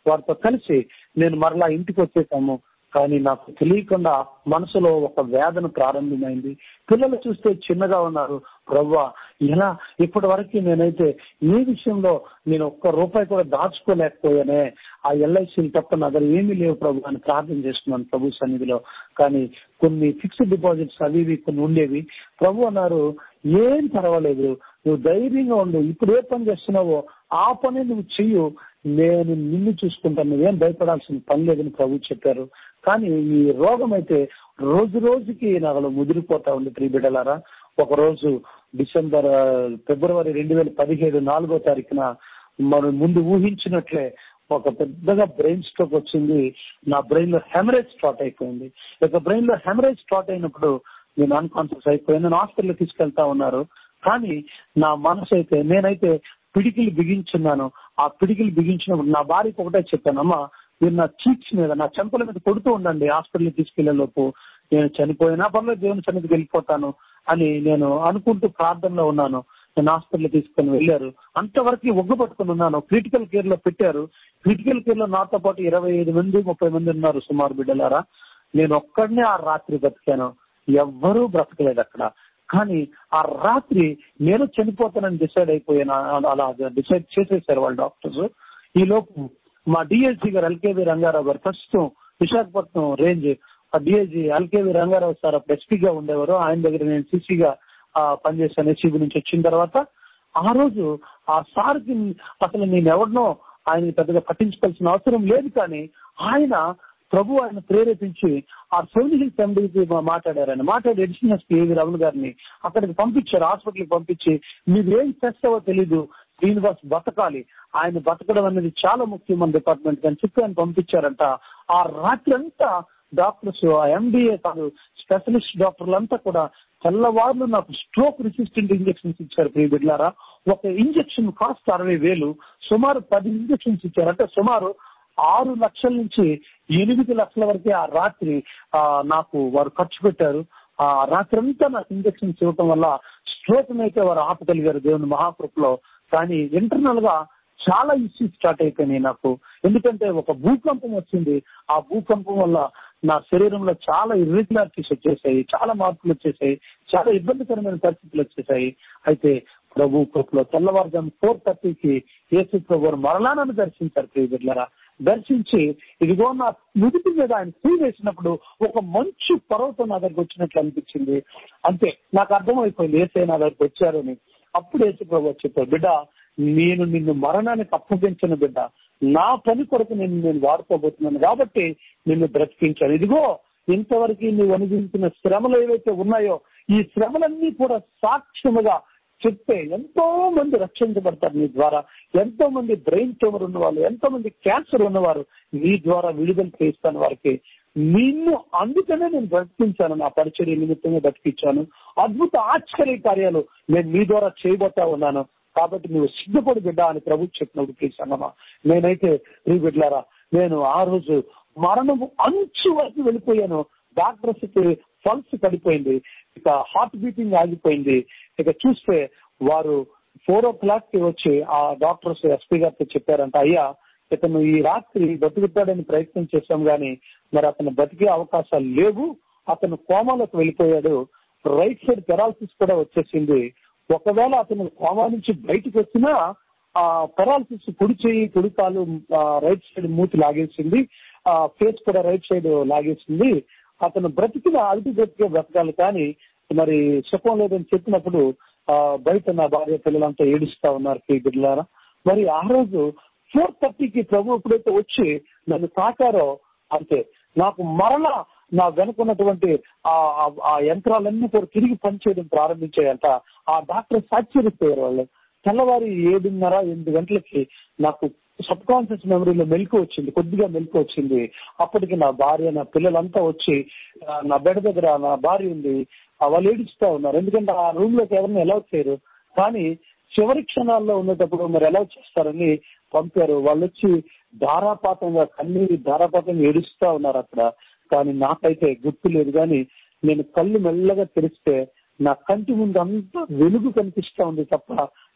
వారితో కలిసి నేను మరలా ఇంటికి వచ్చేసాము కానీ నాకు తెలియకుండా మనసులో ఒక వేదన ప్రారంభమైంది పిల్లలు చూస్తే చిన్నగా ఉన్నారు ప్రవ్వా ఇలా ఇప్పటి వరకు నేనైతే ఏ విషయంలో నేను ఒక్క రూపాయి కూడా దాచుకోలేకపోయానే ఆ ఎల్ఐసీలు తప్ప నా దగ్గర ఏమీ లేవు ప్రభు అని ప్రార్థన చేస్తున్నాను ప్రభు సన్నిధిలో కానీ కొన్ని ఫిక్స్డ్ డిపాజిట్స్ అవి ఇవి కొన్ని ఉండేవి ప్రభు అన్నారు ఏం పర్వాలేదు నువ్వు ధైర్యంగా ఉండు ఇప్పుడు ఏ పని చేస్తున్నావో ఆ పని నువ్వు చెయ్యు నేను నిన్ను చూసుకుంటాను నువ్వేం భయపడాల్సిన పని లేదని ప్రభు చెప్పారు కానీ ఈ రోగం అయితే రోజు రోజుకి నాకు ముదిరిపోతా ఉంది ప్రియ బిడ్డలారా ఒక రోజు డిసెంబర్ ఫిబ్రవరి రెండు వేల పదిహేడు నాలుగో తారీఖున మనం ముందు ఊహించినట్లే ఒక పెద్దగా బ్రెయిన్ స్ట్రోక్ వచ్చింది నా బ్రెయిన్ లో హెమరేజ్ స్టార్ట్ అయిపోయింది ఇక బ్రెయిన్ లో హెమరేజ్ స్టార్ట్ అయినప్పుడు నేను అన్కాన్షియస్ అయిపోయాను నేను హాస్పిటల్ తీసుకెళ్తా ఉన్నారు కానీ నా మనసు అయితే నేనైతే పిడికిలు బిగించున్నాను ఆ పిడికిలు బిగించినప్పుడు నా భార్యకి ఒకటే చెప్పాను అమ్మా మీరు నా చీక్స్ మీద నా చెంపల మీద కొడుతూ ఉండండి హాస్పిటల్ తీసుకెళ్లే లోపు నేను చనిపోయినా పర్లేదు దేవుని సన్నిధికి వెళ్ళిపోతాను అని నేను అనుకుంటూ ప్రార్థనలో ఉన్నాను నేను హాస్పిటల్ తీసుకొని వెళ్ళారు అంతవరకు ఒగ్గు పట్టుకుని ఉన్నాను క్రిటికల్ కేర్ లో పెట్టారు క్రిటికల్ కేర్ లో నాతో పాటు ఇరవై ఐదు మంది ముప్పై మంది ఉన్నారు సుమారు బిడ్డలారా నేను ఒక్కడనే ఆ రాత్రి బతికాను ఎవ్వరూ బ్రతకలేదు అక్కడ కానీ ఆ రాత్రి నేను చనిపోతానని డిసైడ్ అయిపోయాను అలా డిసైడ్ చేసేసారు వాళ్ళ డాక్టర్స్ ఈ లోపు మా డిఎస్జీ గారు ఎల్కేవి రంగారావు గారు ప్రస్తుతం విశాఖపట్నం రేంజ్ ఆ డిఎస్జీ ఎల్కేవి రంగారావు సార్ అప్పుడు ఎస్పీగా ఉండేవారు ఆయన దగ్గర నేను సిసిగా పనిచేశాను ఎస్సీబీ నుంచి వచ్చిన తర్వాత ఆ రోజు ఆ సార్కి అసలు నేను ఎవరినో ఆయన పెద్దగా పట్టించుకోవాల్సిన అవసరం లేదు కానీ ఆయన ప్రభు ఆయన ప్రేరేపించి ఆ సెవెన్ హిల్స్ ఎండీకి మాట్లాడారు ఆయన మాట్లాడి ఎడిషనల్ ఎస్పీ ఏవి రమణ గారిని అక్కడికి పంపించారు హాస్పిటల్కి పంపించి మీరు ఏం చేస్తావో తెలీదు శ్రీనివాస్ బతకాలి ఆయన బతకడం అనేది చాలా ముఖ్యం మన డిపార్ట్మెంట్ అని చెప్పి ఆయన పంపించారంట ఆ రాత్రి అంతా డాక్టర్స్ ఆ ఎండిఏ కాదు స్పెషలిస్ట్ డాక్టర్లంతా కూడా తెల్లవారులు నాకు స్ట్రోక్ రెసిస్టెంట్ ఇంజెక్షన్స్ ఇచ్చారు ప్రియ బిడ్లారా ఒక ఇంజెక్షన్ కాస్ట్ అరవై వేలు సుమారు పది ఇంజెక్షన్స్ ఇచ్చారు అంటే సుమారు ఆరు లక్షల నుంచి ఎనిమిది లక్షల వరకే ఆ రాత్రి ఆ నాకు వారు ఖర్చు పెట్టారు ఆ రాత్రి అంతా నాకు ఇంజక్షన్స్ ఇవ్వటం వల్ల స్ట్రోక్ అయితే వారు ఆపగలిగారు దేవుని మహాకృపలో కానీ ఇంటర్నల్ గా చాలా ఇష్యూస్ స్టార్ట్ అయిపోయినాయి నాకు ఎందుకంటే ఒక భూకంపం వచ్చింది ఆ భూకంపం వల్ల నా శరీరంలో చాలా ఇర్రెగ్యులారిటీస్ వచ్చేసాయి చాలా మార్పులు వచ్చేసాయి చాలా ఇబ్బందికరమైన పరిస్థితులు వచ్చేసాయి అయితే ప్రభు కృపలో తెల్లవారుజాము ఫోర్ థర్టీకి యేసు ప్రభు మరలా నన్ను దర్శించారు ప్రియబిడ్లరా దర్శించి ఇదిగో నా నుదుటి మీద ఆయన సూ వేసినప్పుడు ఒక మంచు పర్వతం నా దగ్గరకు వచ్చినట్లు అనిపించింది అంతే నాకు అర్థమైపోయింది ఏసే నా దగ్గరకు వచ్చారు అని అప్పుడు యేసు ప్రభు చెప్పారు బిడ్డ నేను నిన్ను మరణానికి అప్పగించిన బిడ్డ నా పని కొరకు నేను నేను వాడుకోబోతున్నాను కాబట్టి నిన్ను బ్రతికించాను ఇదిగో ఇంతవరకు నువ్వు అనుభవించిన శ్రమలు ఏవైతే ఉన్నాయో ఈ శ్రమలన్నీ కూడా సాక్ష్యముగా చెప్తే ఎంతో మంది రక్షించబడతారు నీ ద్వారా ఎంతో మంది బ్రెయిన్ ట్యూమర్ ఉన్నవాళ్ళు ఎంతో మంది క్యాన్సర్ ఉన్నవారు నీ ద్వారా విడుదల చేస్తాను వారికి నిన్ను అందుకనే నేను బ్రతికించాను నా పరిచర్య నిమిత్తంగా బ్రతికించాను అద్భుత ఆశ్చర్య కార్యాలు నేను నీ ద్వారా చేయబోతా ఉన్నాను కాబట్టి నువ్వు సిద్ధపడి బిడ్డ అని ప్రభు చెప్పినప్పుడు ప్లీజ్ సంగమా నేనైతే ప్రీ బిడ్లారా నేను ఆ రోజు మరణము అంచు వరకు వెళ్ళిపోయాను డాక్టర్స్ కి పల్స్ పడిపోయింది ఇక హార్ట్ బీటింగ్ ఆగిపోయింది ఇక చూస్తే వారు ఫోర్ ఓ క్లాక్ కి వచ్చి ఆ డాక్టర్స్ ఎస్పీ గారితో చెప్పారంట అయ్యా ఇతను ఈ రాత్రి బతుకుతాడని ప్రయత్నం చేశాం గాని మరి అతను బతికే అవకాశాలు లేవు అతను కోమాలోకి వెళ్ళిపోయాడు రైట్ సైడ్ పెరాలసిస్ కూడా వచ్చేసింది ఒకవేళ అతను కోమా నుంచి బయటకు వచ్చినా ఆ పెరాలసిస్ కుడి చేయి కుడి కాలు రైట్ సైడ్ మూతి లాగేసింది ఆ ఫేస్ కూడా రైట్ సైడ్ లాగేసింది అతను బ్రతికిన అదుపు బ్రతికే బ్రతకాలి కానీ మరి సుఖం లేదని చెప్పినప్పుడు ఆ బయట నా భార్య పిల్లలంతా ఏడుస్తా ఉన్నారు ఈ బిడ్డలారా మరి ఆ రోజు ఫోర్ థర్టీకి ప్రభు ఎప్పుడైతే వచ్చి నన్ను తాకారో అంతే నాకు మరలా నా వెనుకున్నటువంటి ఆ ఆ యంత్రాలన్నీ కూడా తిరిగి పనిచేయడం ప్రారంభించాయంట ఆ డాక్టర్ ఆశ్చర్యపోయారు వాళ్ళు తెల్లవారి ఏడున్నర ఎనిమిది గంటలకి నాకు సబ్ కాన్షియస్ మెమరీలో మెలకు వచ్చింది కొద్దిగా మెలకు వచ్చింది అప్పటికి నా భార్య నా పిల్లలంతా వచ్చి నా బెడ్ దగ్గర నా భార్య ఉంది వాళ్ళు ఏడుస్తూ ఉన్నారు ఎందుకంటే ఆ రూమ్ లోకి ఎవరిని ఎలా చేయరు కానీ చివరి క్షణాల్లో ఉన్నటప్పుడు మరి ఎలా చేస్తారని పంపారు వాళ్ళు వచ్చి ధారాపాతంగా కన్నీరు ధారాపాతంగా ఏడుస్తా ఉన్నారు అక్కడ కానీ నాకైతే గుర్తు లేదు కానీ నేను కళ్ళు మెల్లగా తెరిస్తే నా కంటి ముందు అంతా వెలుగు కనిపిస్తా ఉంది తప్ప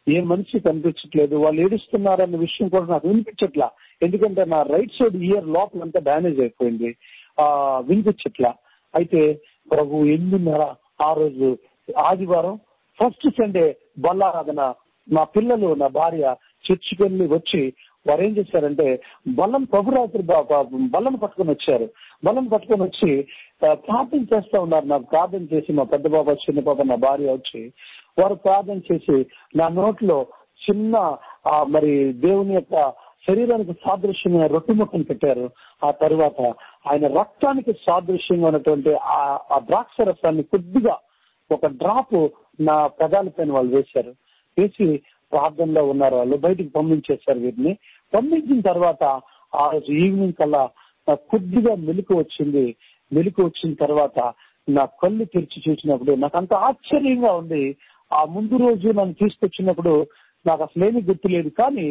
ఏ మనిషి కనిపించట్లేదు వాళ్ళు ఏడుస్తున్నారన్న విషయం కూడా నాకు వినిపించట్లా ఎందుకంటే నా రైట్ సైడ్ ఇయర్ లోపలంతా డ్యామేజ్ అయిపోయింది ఆ వినిపించట్లా అయితే ప్రభు ఎనిమిదిన్నర ఆ రోజు ఆదివారం ఫస్ట్ సండే బల్లారాధన మా పిల్లలు నా భార్య చర్చికి వెళ్ళి వచ్చి వారు ఏం చేశారంటే బల్లం ప్రభురాత్రి బ- బ- బల్లం పట్టుకొని వచ్చారు బల్లం పట్టుకొని వచ్చి ఆ, ప్రార్థన చేస్తా ఉన్నారు నాకు ప్రార్థన చేసి మా పెద్ద బాబా చిన్న బాబా నా భార్య వచ్చి వారు ప్రార్థన చేసి నా నోట్లో చిన్న ఆ, మరి దేవుని యొక్క శరీరానికి సాదృశ్యమైన రొట్టె ముక్కను పెట్టారు ఆ తర్వాత ఆయన రక్తానికి సాదృశ్యంగా ఉన్నటువంటి ఆ ఆ ద్రాక్ష రసాన్ని కొద్దిగా ఒక డ్రాప్ నా పెదాల పైన వాళ్ళు వేశారు వేసి ప్రార్థనలో ఉన్నారు వాళ్ళు బయటికి పంపించేశారు వీటిని పంపించిన తర్వాత ఆ రోజు ఈవినింగ్ కల్లా నాకు కొద్దిగా మెలకు వచ్చింది మెలకు వచ్చిన తర్వాత నా కళ్ళు తెరిచి చూసినప్పుడు నాకు అంత ఆశ్చర్యంగా ఉంది ఆ ముందు రోజు నన్ను తీసుకొచ్చినప్పుడు నాకు అసలు ఏమీ గుర్తులేదు కానీ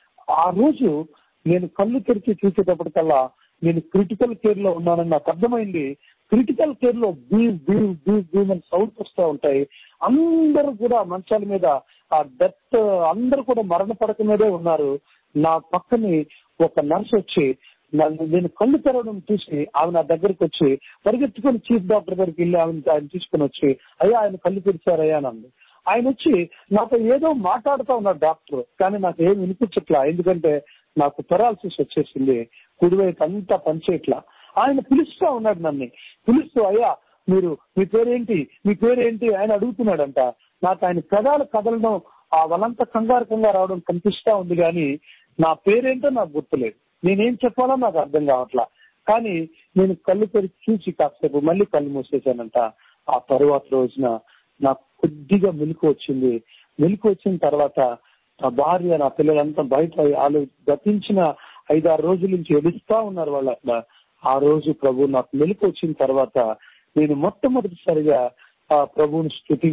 ఆ రోజు నేను కళ్ళు తెరిచి చూసేటప్పటికల్లా నేను క్రిటికల్ కేర్ లో ఉన్నానని నాకు అర్థమైంది క్రిటికల్ కేర్ లో బీవ్ బీవ్ బీవ్ బీవ్ అని సౌండ్స్ వస్తూ ఉంటాయి అందరూ కూడా మంచాల మీద ఆ డెత్ అందరూ కూడా మరణ పడక మీదే ఉన్నారు నా పక్కని ఒక నర్స్ వచ్చి నన్ను నేను కళ్ళు తెరవడం చూసి ఆమె నా దగ్గరికి వచ్చి పరిగెత్తుకొని చీఫ్ డాక్టర్ దగ్గరికి వెళ్ళి ఆమె ఆయన తీసుకొని వచ్చి అయ్యా ఆయన కళ్ళు తెరిచారయ్యా అని అంది ఆయన వచ్చి నాతో ఏదో మాట్లాడుతూ ఉన్నాడు డాక్టర్ కానీ నాకు ఏం వినిపించట్లా ఎందుకంటే నాకు పెరాలసిస్ వచ్చేసింది కుడివైపు అంతా పనిచేయట్లా ఆయన పిలుస్తా ఉన్నాడు నన్ను పిలుస్తూ అయ్యా మీరు మీ పేరేంటి మీ పేరేంటి ఆయన అడుగుతున్నాడంట నాకు ఆయన పెదాలు కదలడం ఆ వాళ్ళంతా కంగారు కంగారు రావడం కనిపిస్తా ఉంది కానీ నా పేరేంటో నాకు గుర్తులేదు నేనేం చెప్పాలో నాకు అర్థం కావట్లా కానీ నేను కళ్ళు తెరిచి చూసి కాసేపు మళ్ళీ కళ్ళు మూసేశానంట ఆ తరువాత రోజున నాకు కొద్దిగా మెలకు వచ్చింది మెలకు వచ్చిన తర్వాత నా భార్య నా పిల్లలంతా బయట వాళ్ళు గతించిన ఐదారు రోజుల నుంచి ఎడుస్తా ఉన్నారు వాళ్ళ అట్లా ఆ రోజు ప్రభు నాకు మెలకు వచ్చిన తర్వాత నేను మొట్టమొదటిసారిగా ఆ ప్రభువుని స్థుతి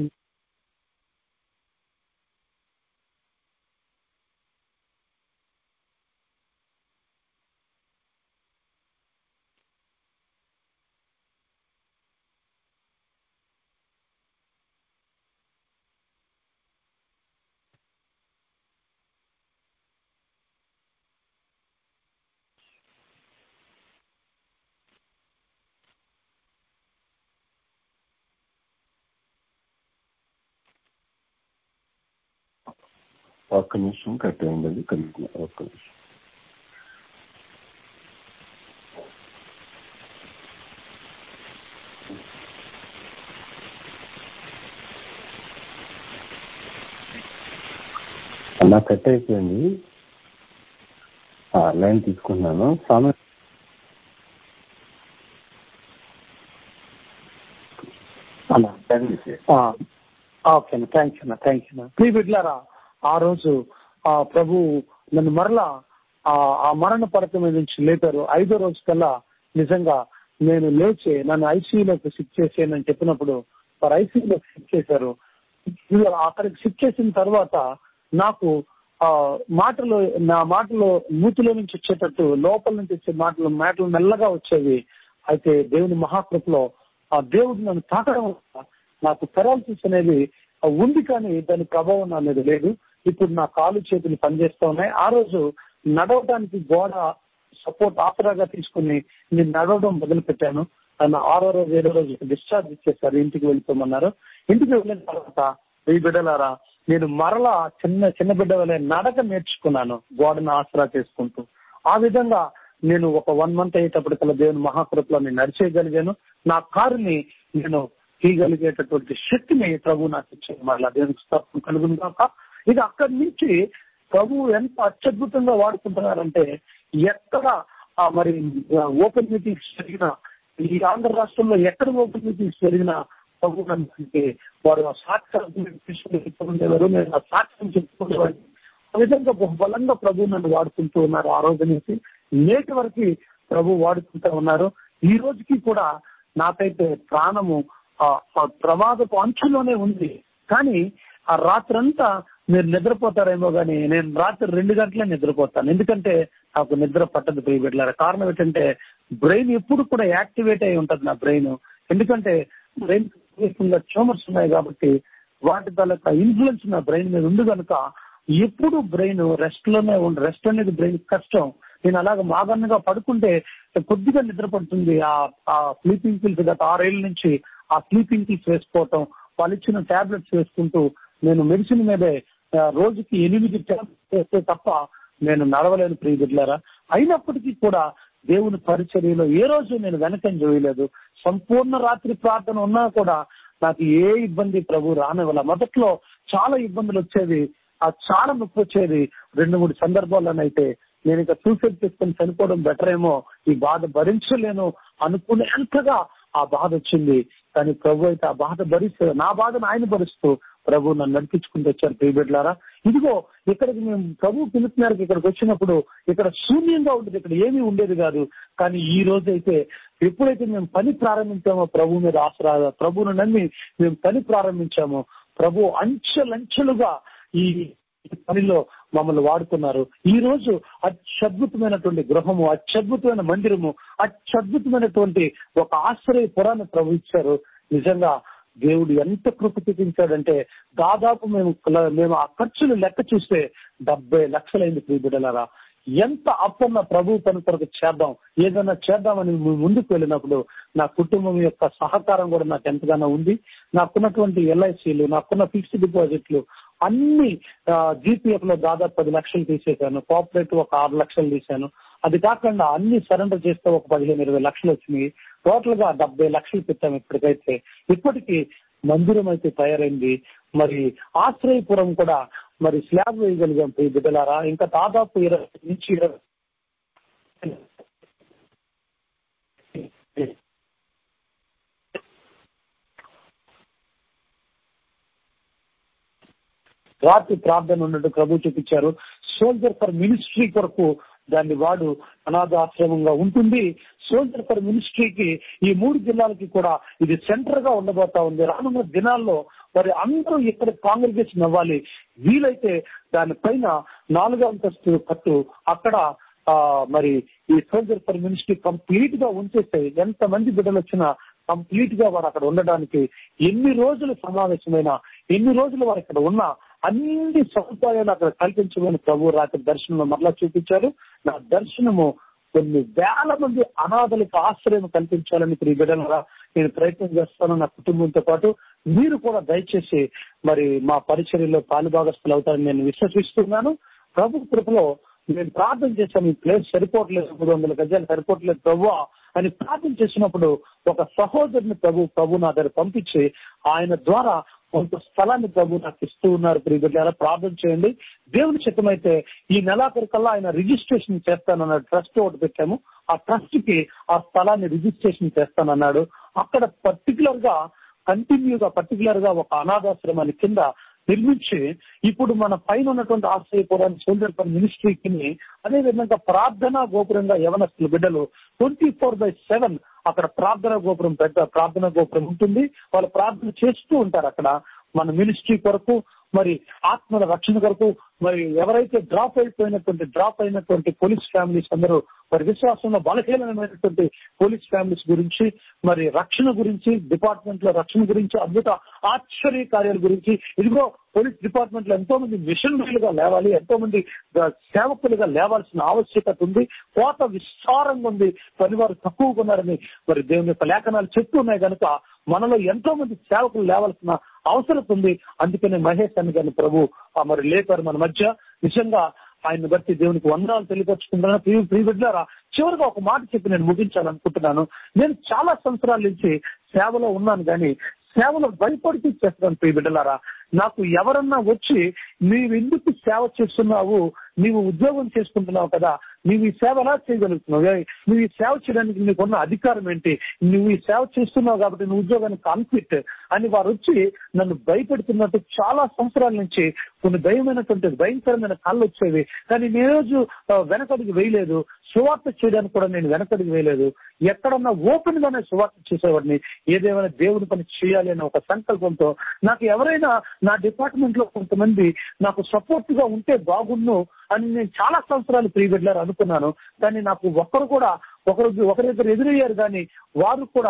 ఒక్క నిమిషం కట్ అయింది అది కలుగుతున్నా ఒక్క నిమిషం అలా కట్ అయిపోయింది ఆ, లైన్ తీసుకున్నాను సామె అలా లైన్ తీసేయండి. ఓకే అన్న థ్యాంక్ యూ అన్న థ్యాంక్ యూ ప్రీ బిడ్లారా ఆ రోజు ఆ ప్రభు నన్ను మరలా ఆ ఆ మరణ పడక మీద నుంచి లేపారు ఐదో రోజు కల్లా నిజంగా నేను లేచి నన్ను ఐసీయూలోకి షిఫ్ట్ చేసేయనని చెప్పినప్పుడు వారు ఐసీయూలోకి షిఫ్ట్ చేశారు ఇదిగో అక్కడికి షిఫ్ట్ చేసిన తర్వాత నాకు ఆ మాటలు నా మాటలు మూతిలో నుంచి వచ్చేటట్టు లోపల నుంచి వచ్చే మాటలు మాటలు మెల్లగా వచ్చేవి అయితే దేవుని మహాకృపలో ఆ దేవుడు నన్ను తాకడం వల్ల నాకు పెరాలసిస్ అనేది ఆ ఉంది కానీ దాని ప్రభావం నా మీద లేదు ఇప్పుడు నా కాలు చేతులు పనిచేస్తా ఉన్నాయి ఆ రోజు నడవడానికి గోడ సపోర్ట్ ఆసరాగా తీసుకుని నేను నడవడం మొదలు పెట్టాను ఆయన ఆరో రోజు ఏడో రోజు డిశ్చార్జ్ ఇచ్చేసారు ఇంటికి వెళ్ళిపోమన్నారు ఇంటికి వెళ్ళిన తర్వాత ఈ బిడ్డలారా నేను మరలా చిన్న చిన్న బిడ్డ వల్ల నడక నేర్చుకున్నాను గోడను ఆసరా చేసుకుంటూ ఆ విధంగా నేను ఒక వన్ మంత్ అయ్యేటప్పటికల్లా దేవుని మహాకృపలో నేను నడిచేయగలిగాను నా కారుని నేను తీయగలిగేటటువంటి శక్తిని ప్రభు నాకు ఇచ్చాను మరలా దేవునికి స్తోత్రం కలుగును కాక ఇది అక్కడి నుంచి ప్రభు ఎంత అత్యద్భుతంగా వాడుకుంటున్నారంటే ఎక్కడ ఆ మరి ఓపెన్ మీటింగ్స్ జరిగినా ఈ ఆంధ్ర రాష్ట్రంలో ఎక్కడ ఓపెన్ మీటింగ్స్ జరిగినా ప్రభు అంటే వారు ఆ సాక్ష్యం తీసుకునేవారు నేను ఆ సాక్ష్యం చెప్పుకునేవాడిని ఆ విధంగా బహు బలంగా ప్రభు నన్ను వాడుకుంటూ ఉన్నారు ఆ రోజు నుంచి నేటి వరకు ప్రభు వాడుకుంటూ ఉన్నారు ఈ రోజుకి కూడా నాకైతే ప్రాణము ఆ ఆ ప్రమాదపు అంచులోనే ఉంది కానీ ఆ రాత్రంతా మీరు నిద్రపోతారేమో కానీ నేను రాత్రి రెండు గంటలే నిద్రపోతాను ఎందుకంటే నాకు నిద్ర పట్టదు ప్రియ బిడ్డలారా కారణం ఏంటంటే బ్రెయిన్ ఎప్పుడు కూడా యాక్టివేట్ అయి ఉంటది నా బ్రెయిన్ ఎందుకంటే బ్రెయిన్ ట్యూమర్స్ ఉన్నాయి కాబట్టి వాటి తాలూకా ఇన్ఫ్లుయెన్స్ నా బ్రెయిన్ మీద ఉంది కనుక ఎప్పుడు బ్రెయిన్ రెస్ట్ లోనే ఉండి రెస్ట్ అనేది బ్రెయిన్ కష్టం నేను అలాగ మాగన్నగా పడుకుంటే కొద్దిగా నిద్ర పడుతుంది ఆ ఆ స్లీపింగ్ పిల్స్ గత ఆరేళ్ల నుంచి ఆ స్లీపింగ్ పిల్స్ వేసుకోవటం వాళ్ళు ఇచ్చిన టాబ్లెట్స్ వేసుకుంటూ నేను మెడిసిన్ మీదే ఆ, రోజుకి ఎనిమిది టాబ్లెట్స్ వేస్తే తప్ప నేను నడవలేను ప్రియ బిడ్డలారా అయినప్పటికీ కూడా దేవుని పరిచర్యలో ఏ రోజు నేను వెనకం చేయలేదు సంపూర్ణ రాత్రి ప్రార్థన ఉన్నా కూడా నాకు ఏ ఇబ్బంది ప్రభు రానివ్వాల మొదట్లో చాలా ఇబ్బందులు వచ్చేది ఆ చాలా నొప్పి వచ్చేది రెండు మూడు సందర్భాల్లోనైతే నేను ఇక సూసైడ్ చేసుకుని చనిపోవడం బెటర్ ఏమో ఈ బాధ భరించలేను అనుకునేంతగా ఆ బాధ వచ్చింది కానీ ప్రభు అయితే ఆ బాధ భరిస్తూ నా బాధను ఆయన భరిస్తూ ప్రభు నన్ను నడిపించుకుంటూ వచ్చారు ప్రియబిడ్లారా ఇదిగో ఇక్కడికి మేము ప్రభు పిలుపు మేరకు ఇక్కడికి వచ్చినప్పుడు ఇక్కడ శూన్యంగా ఉండేది ఇక్కడ ఏమీ ఉండేది కాదు కానీ ఈ రోజు అయితే ఎప్పుడైతే మేము పని ప్రారంభించామో ప్రభు మీద ఆసరా ప్రభువును నమ్మి మేము పని ప్రారంభించామో ప్రభు అంచెలంచెలుగా ఈ ఈ పనిలో మమ్మల్ని వాడుతున్నారు ఈ రోజు అత్యద్భుతమైనటువంటి గృహము అత్యద్భుతమైన మందిరము అత్యద్భుతమైనటువంటి ఒక ఆశ్రయ పురాన్ని ప్రభు ఇచ్చారు నిజంగా దేవుడు ఎంత కృప చూపించాడంటే దాదాపు మేము మేము ఆ ఖర్చులు లెక్క చూస్తే డెబ్బై లక్షలైంది ప్రియ బిడ్డలారా ఎంత అప్పున్న ప్రభు పని కొరకు చేద్దాం ఏదైనా చేద్దామని మేము ముందుకు వెళ్ళినప్పుడు నా కుటుంబం యొక్క సహకారం కూడా నాకు ఎంతగానో ఉంది నాకున్నటువంటి ఎల్ఐసీలు నాకున్న ఫిక్స్డ్ డిపాజిట్లు అన్ని జీపీఎఫ్ లో దాదాపు పది లక్షలు తీసేశాను కోఆపరేటివ్ ఒక ఆరు లక్షలు తీశాను అది కాకుండా అన్ని సరెండర్ చేస్తే ఒక పదిహేను ఇరవై లక్షలు వచ్చినాయి టోటల్ గా డెబ్బై లక్షలు పెట్టాము ఇప్పటికైతే ఇప్పటికీ మందిరం అయితే తయారైంది మరి ఆశ్రయపురం కూడా మరి స్లాబ్ వేయగలిగాం ఈ బిడ్డలారా ఇంకా దాదాపు ఇరవై నుంచి ఇరవై రాత్రి ప్రార్థన ఉన్నట్టు ప్రభు చూపించారు సోల్జర్ ఫర్ మినిస్ట్రీ కొరకు దాన్ని వాడు అనాథాశ్రమంగా ఉంటుంది సోల్జర్ ఫర్ మినిస్ట్రీకి ఈ మూడు జిల్లాలకి కూడా ఇది సెంటర్ గా ఉండబోతా ఉంది రానున్న దినాల్లో మరి అందరూ ఇక్కడ కాంగ్రిగేషన్ అవ్వాలి వీలైతే దానిపైన నాలుగో అంతస్తు కట్టు అక్కడ ఆ మరి ఈ సోల్జర్ ఫర్ మినిస్ట్రీ కంప్లీట్ గా ఉంచేస్తే ఎంత మంది బిడ్డలు వచ్చినా కంప్లీట్ గా వారు అక్కడ ఉండడానికి ఎన్ని రోజులు సమావేశమైన ఎన్ని రోజులు వారు ఇక్కడ ఉన్నా అన్ని సదుపాయాలు అక్కడ కల్పించమని ప్రభు రాత్రి దర్శనంలో మరలా చూపించారు నా దర్శనము కొన్ని వేల మంది అనాథలకు ఆశ్రయం కల్పించాలని ప్రియ బిడ్డలరా నేను ప్రయత్నం చేస్తాను నా కుటుంబంతో పాటు మీరు కూడా దయచేసి మరి మా పరిచర్యలో పాలుభాగస్తులు అవుతారని నేను విశ్వసిస్తున్నాను ప్రభు కృపలో నేను ప్రార్థన చేశాను ఈ ప్లేస్ సరిపోవట్లేదు మూడు వందల గజాలు సరిపోవట్లేదు ప్రభు అని ప్రార్థన చేసినప్పుడు ఒక సహోదరుని ప్రభు ప్రభు నా దగ్గర పంపించి ఆయన ద్వారా కొంత స్థలాన్ని ప్రభు నాకు ఇస్తూ ఉన్నారు ప్రియబిడ్డ ప్రార్థన చేయండి దేవుని చిత్తమైతే ఈ నెలాఖరికల్లా ఆయన రిజిస్ట్రేషన్ చేస్తానన్నాడు ట్రస్ట్ ఒకటి పెట్టాము ఆ ట్రస్ట్ కి ఆ స్థలాన్ని రిజిస్ట్రేషన్ చేస్తానన్నాడు అక్కడ పర్టికులర్ గా కంటిన్యూగా పర్టికులర్ గా ఒక అనాథాశ్రమాన్ని కింద నిర్మించి ఇప్పుడు మన పైన ఉన్నటువంటి ఆశ్రయపురాన్ని సోల్జర్ పర్ మినిస్ట్రీకి అదే విధంగా ప్రార్థనా గోపురంగా యవనస్తులు బిడ్డలు ట్వంటీ ఫోర్ బై సెవెన్ అక్కడ ప్రార్థనా గోపురం పెద్ద ప్రార్థనా గోపురం ఉంటుంది వాళ్ళు ప్రార్థన చేస్తూ ఉంటారు అక్కడ మన మినిస్ట్రీ కొరకు మరి ఆత్మల రక్షణ కొరకు మరి ఎవరైతే డ్రాప్ అయిపోయినటువంటి డ్రాప్ అయినటువంటి పోలీస్ ఫ్యామిలీస్ అందరూ మరి విశ్వాసంలో బలహీనమైనటువంటి పోలీస్ ఫ్యామిలీస్ గురించి మరి రక్షణ గురించి డిపార్ట్మెంట్ లో రక్షణ గురించి అద్భుత ఆశ్చర్య కార్యాల గురించి ఇదిగో పోలీస్ డిపార్ట్మెంట్ లో ఎంతో మంది మిషనరీలుగా లేవాలి ఎంతో మంది సేవకులుగా లేవాల్సిన ఆవశ్యకత ఉంది కోత విస్తారంగా ఉంది పనివారు తక్కువగా ఉన్నారని మరి దేవుని యొక్క లేఖనాలు చెప్తూ ఉన్నాయి కనుక మనలో ఎంతో మంది సేవకులు లేవాల్సిన అవసరం ఉంది అందుకనే మహేష్ అని గారిని ప్రభు మరి లేపారు మన మధ్య నిజంగా ఆయన బట్టి దేవునికి వందనాలు తెలియపరుచుకుంటున్నాను ప్రియ ప్రియ బిడ్డారా చివరిగా ఒక మాట చెప్పి నేను ముగించాలనుకుంటున్నాను నేను చాలా సంవత్సరాల నుంచి సేవలో ఉన్నాను కానీ సేవలో భయపడుతూ చేస్తున్నాను ప్రియ బిడ్డలారా నాకు ఎవరన్నా వచ్చి నీవు ఎందుకు సేవ చేస్తున్నావు నీవు ఉద్యోగం చేసుకుంటున్నావు కదా నీవు ఈ సేవ ఎలా చేయగలుగుతున్నావు నువ్వు ఈ సేవ చేయడానికి నీకున్న అధికారం ఏంటి నువ్వు ఈ సేవ చేస్తున్నావు కాబట్టి నువ్వు ఉద్యోగానికి కాన్ఫ్లిక్ట్ అని వారు వచ్చి నన్ను భయపెడుతున్నట్టు చాలా సంవత్సరాల నుంచి కొన్ని భయమైనటువంటి భయంకరమైన కళ్ళు వచ్చేవి కానీ నేను రోజు వెనకడికి వేయలేదు సువార్త చేయడానికి కూడా నేను వెనకడికి వేయలేదు ఎక్కడన్నా ఓపెన్ గానే సువార్త చేసేవాడిని ఏదేమైనా దేవుని పని చేయాలి అనే ఒక సంకల్పంతో నాకు ఎవరైనా నా డిపార్ట్మెంట్ లో కొంతమంది నాకు సపోర్ట్ గా ఉంటే బాగుండు అని నేను చాలా సంవత్సరాలు ప్రియబిడ్లారు అనుకున్నాను కానీ నాకు ఒక్కరు కూడా ఒకరు ఒకరిద్దరు ఎదురయ్యారు కానీ వారు కూడా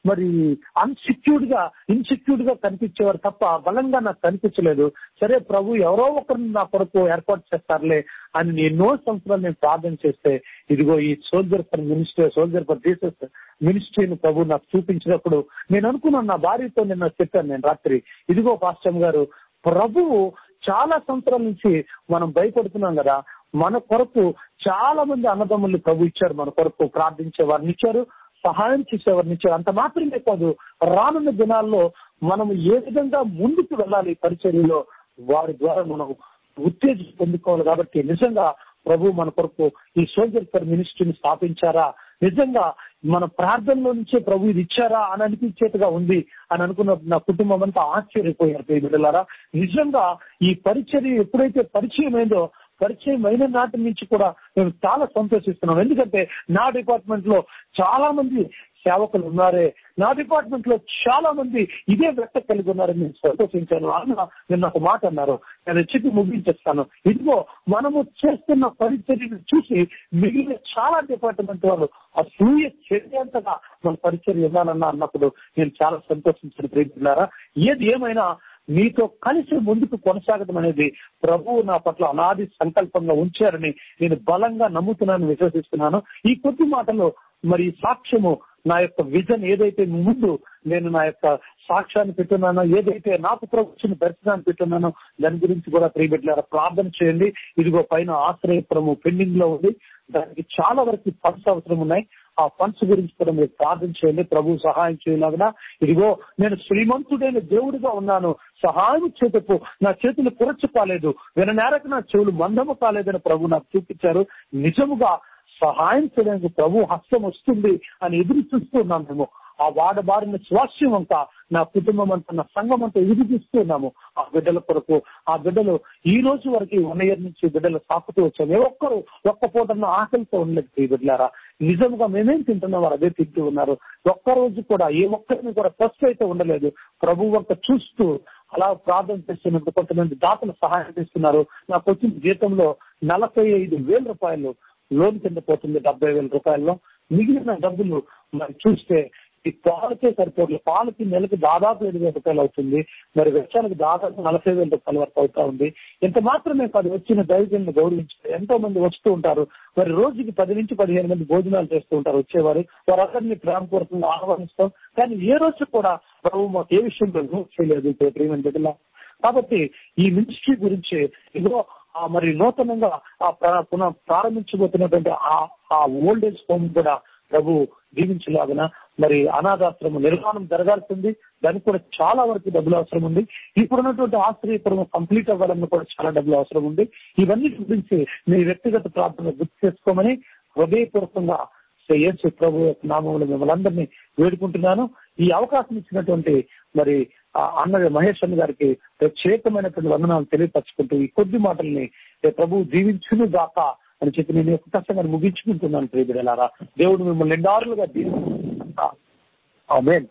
మరి అన్సెక్యూర్డ్ గా ఇన్సెక్యూర్డ్ గా కనిపించేవారు తప్ప బలంగా నాకు కనిపించలేదు సరే ప్రభు ఎవరో ఒకరిని నా కొరకు ఏర్పాటు చేస్తారులే అని నేను ఎన్నో సంవత్సరాలు నేను ప్రార్థన చేస్తే ఇదిగో ఈ soldier for minister soldier for Jesus మినిస్ట్రీని ప్రభు నాకు చూపించినప్పుడు నేను అనుకున్నాను నా భార్యతో నిన్న చెప్పాను నేను రాత్రి ఇదిగో పాస్టమ్ గారు ప్రభువు చాలా సంవత్సరాల నుంచి మనం భయపడుతున్నాం కదా మన కొరకు చాలా మంది అన్నదమ్ముల్ని ప్రభు ఇచ్చారు మన కొరకు ప్రార్థించే వారిని ఇచ్చారు సహాయం చేసేవారిని ఇచ్చారు అంత మాత్రమే కాదు రానున్న దినాల్లో మనం ఏ విధంగా ముందుకు వెళ్ళాలి పరిచర్యలో వారి ద్వారా మనం ఉత్తేజం పొందుకోవాలి కాబట్టి నిజంగా ప్రభు మన కొరకు ఈ సోల్జర్ ఫర్ మినిస్ట్రీని స్థాపించారా నిజంగా మన ప్రార్థనలో నుంచే ప్రభు ఇది ఇచ్చారా అని అనిపించేట్టుగా ఉంది అని అనుకున్న నా కుటుంబం అంతా ఆశ్చర్యపోయారు బిడ్డలారా నిజంగా ఈ పరిచర్య ఎప్పుడైతే పరిచయం అయిందో పరిచయం అయిన నాటి నుంచి కూడా మేము చాలా సంతోషిస్తున్నాం ఎందుకంటే నా డిపార్ట్మెంట్ లో చాలా మంది సేవకులు ఉన్నారే నా డిపార్ట్మెంట్ లో చాలా మంది ఇదే వ్యక్త కలిగి ఉన్నారని నేను సంతోషించాను అన్న నిన్న ఒక మాట అన్నారు నేను చెప్పి ముగించేస్తాను ఇదిగో మనము చేస్తున్న పరిచర్యను చూసి మిగిలిన చాలా డిపార్ట్మెంట్ వాళ్ళు అసూయ చేసేంతగా మన పరిచర్య ఇవ్వాలన్నా అన్నప్పుడు నేను చాలా సంతోషించిన ప్రేమిస్తున్నారా ఏది ఏమైనా మీతో కలిసి ముందుకు కొనసాగడం అనేది ప్రభువు నా పట్ల అనాది సంకల్పంగా ఉంచారని నేను బలంగా నమ్ముతున్నాను విశ్వసిస్తున్నాను ఈ కొద్ది మాటలో మరి సాక్ష్యము నా యొక్క విజన్ ఏదైతే ముందు నేను నా యొక్క సాక్ష్యాన్ని పెట్టున్నానో ఏదైతే నాకు ప్రభుత్వం దర్శనాన్ని పెట్టున్నానో దాని గురించి కూడా ప్రియబిడ్డారా ప్రార్థన చేయండి ఇదిగో పైన ఆశ్రయపురము పెండింగ్ లో ఉంది దానికి చాలా వరకు ఫండ్స్ అవసరం ఉన్నాయి ఆ ఫండ్స్ గురించి కూడా మీరు ప్రార్థన చేయండి ప్రభు సహాయం చేయలాగా ఇదిగో నేను శ్రీమంతుడైన దేవుడిగా ఉన్నాను సహాయం చేతకు నా చేతులు కురచ్చు కాలేదు విననేరకు నా చెవులు మందము కాలేదని ప్రభు నాకు చూపించారు నిజముగా సహాయం చేయడానికి ప్రభు హస్తం వస్తుంది అని ఎదురు చూస్తున్నాం మేము ఆ వాడబారిన స్వాస్యం అంతా నా కుటుంబం అంతా నా సంఘం అంతా ఎదురు చూస్తున్నాము ఆ బిడ్డల కొరకు ఆ బిడ్డలు ఈ రోజు వరకు వన్ ఇయర్ నుంచి బిడ్డలు సాకుతూ వచ్చాము ఏ ఒక్కరు ఒక్క పూటన్న ఆకలితో ఉండలేదు ఈ బిడ్డలారా నిజంగా మేమేం తింటున్నాం వారు అదే తింటూ ఉన్నారు ఒక్క రోజు కూడా ఏ ఒక్కరిని కూడా ఫస్ట్ అయితే ఉండలేదు ప్రభు వంక చూస్తూ అలా ప్రార్థన చేస్తున్నట్టు కొంతమంది దాతలు సహాయం చేస్తున్నారు నాకు వచ్చిన జీతంలో నలభై ఐదు వేల రూపాయలు లోన్ కింద పోతుంది డెబ్బై వేల రూపాయల్లో మిగిలిన డబ్బులు మరి చూస్తే ఈ పాలకే సరిపోతుంది పాలకి నెలకు దాదాపు ఏడు వేల రూపాయలు అవుతుంది మరి వెచ్చాలకు దాదాపు నలభై వేల రూపాయల వరకు అవుతా ఉంది ఇంత మాత్రమే కాదు వచ్చిన దైవజనులు గౌరవించారు ఎంతో మంది వస్తూ ఉంటారు మరి రోజుకి పది నుంచి పదిహేను మంది భోజనాలు చేస్తూ ఉంటారు వచ్చేవారు వారందరినీ ప్రేమపూర్వకంగా ఆహ్వానిస్తాం కానీ ఏ రోజు కూడా ప్రభు మాకు ఏ విషయంలో చేయలేదు ప్రేమ బిడ్డలా కాబట్టి ఈ మినిస్ట్రీ గురించి ఇదిగో ఆ మరి నూతనంగా ఆ ప్ర- పునః ప్రారంభించబోతున్నటువంటి ఆ ఆ ఓల్డ్ ఏజ్ హోమ్ కూడా ప్రభు దీవించలాగన మరి అనాథాశ్రమం నిర్మాణం జరగాల్సింది దానికి కూడా చాలా వరకు డబ్బులు అవసరం ఉంది ఇప్పుడున్నటువంటి ఆశ్రయపురం కంప్లీట్ అవ్వాలని కూడా చాలా డబ్బులు అవసరం ఉంది ఇవన్నీ గురించి మీ వ్యక్తిగత ప్రార్థన గుర్తు చేసుకోమని హృదయపూర్వకంగా శ్రీ యేసు ప్రభు యొక్క నామంలో మిమ్మల్ని అందరినీ వేడుకుంటున్నాను ఈ అవకాశం ఇచ్చినటువంటి మరి ఆ అన్న మహేష్ అన్న గారికి ప్రత్యేకమైనటువంటి వందనాలు తెలియపరచుకుంటూ ఈ కొద్ది మాటల్ని ఏ ప్రభు దీవించును గాక అని చెప్పి నేను యొక్క కష్టంగా ముగించుకుంటున్నాను ప్రియబిడలారా దేవుడు మిమ్మల్ని నిండారులుగా దీవించు ఆమేన్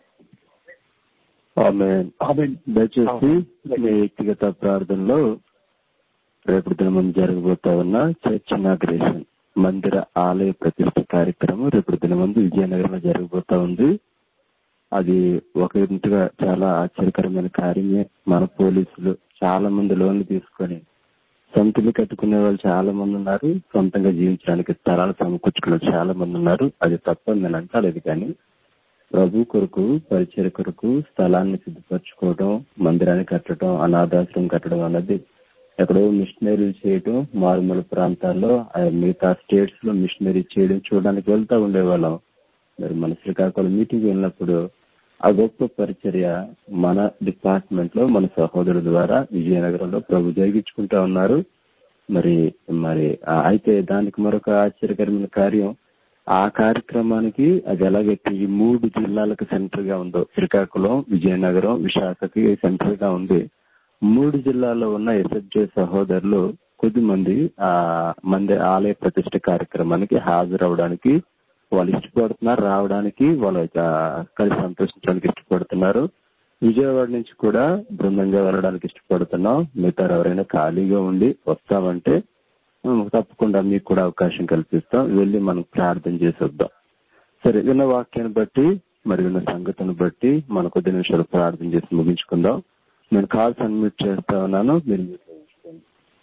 ఆమెన్ ఆమేన్ దయచేసి మీ వ్యక్తిగత ప్రార్థనలో రేపటి దినం జరగబోతా ఉన్న చర్చ్ ఇనాగ్రేషన్ మందిర ఆలయ ప్రతిష్ట కార్యక్రమం రేపటి దినం ముందు విజయనగరంలో జరగబోతా ఉంది అది ఒక ఇంటిగా చాలా ఆశ్చర్యకరమైన కార్యమే మన పోలీసులు చాలా మంది లోన్లు తీసుకొని సొంతలు కట్టుకునే వాళ్ళు చాలా మంది ఉన్నారు సొంతంగా జీవించడానికి స్థలాలు సమకూర్చుకునే వాళ్ళు చాలా మంది ఉన్నారు అది తప్పని నేను అంటలేదు కానీ ప్రభు కొరకు పరిచయ కొరకు స్థలాన్ని సిద్ధపరచుకోవడం మందిరాన్ని కట్టడం అనాథాశ్రమం కట్టడం అన్నది ఎక్కడో మిషనరీలు చేయడం మారుమూల ప్రాంతాల్లో ఆ మిగతా స్టేట్స్ లో మిషనరీ చేయడం చూడడానికి వెళ్తా ఉండేవాళ్ళం మరి మన శ్రీకాకుళం మీటింగ్ వెళ్ళినప్పుడు ఆ గొప్ప పరిచర్య మన డిపార్ట్మెంట్ లో మన సహోదరుల ద్వారా విజయనగరంలో ప్రభు జరిగించుకుంటా ఉన్నారు మరి మరి ఆ అయితే దానికి మరొక ఆశ్చర్యకరమైన కార్యం ఆ కార్యక్రమానికి అది ఎలాగైతే ఈ మూడు జిల్లాలకు సెంటర్ గా ఉందో శ్రీకాకుళం విజయనగరం విశాఖకి సెంటర్ గా ఉంది మూడు జిల్లాల్లో ఉన్న ఎస్ఎఫ్జే సహోదరులు కొద్దిమంది ఆ మంది ఆలయ ప్రతిష్ట కార్యక్రమానికి హాజరవడానికి వాళ్ళు ఇష్టపడుతున్నారు రావడానికి వాళ్ళు ఆ, కలిసి సంతోషించడానికి ఇష్టపడుతున్నారు విజయవాడ నుంచి కూడా బృందంగా వెళ్ళడానికి ఇష్టపడుతున్నాం మిగతా ఎవరైనా ఖాళీగా ఉండి వస్తామంటే ఉమ్, తప్పకుండా మీకు కూడా అవకాశం కల్పిస్తాం వెళ్ళి మనం ప్రార్థన చేసి వద్దాం సరే విన్న వాక్యాన్ని బట్టి మరి ఉన్న సంగతిని బట్టి మన కొద్ది నిమిషాలు ప్రార్థన చేసి ముగించుకుందాం నేను కాల్ సబ్మిట్ చేస్తా ఉన్నాను మీరు mute లో ఉంచుకోండి.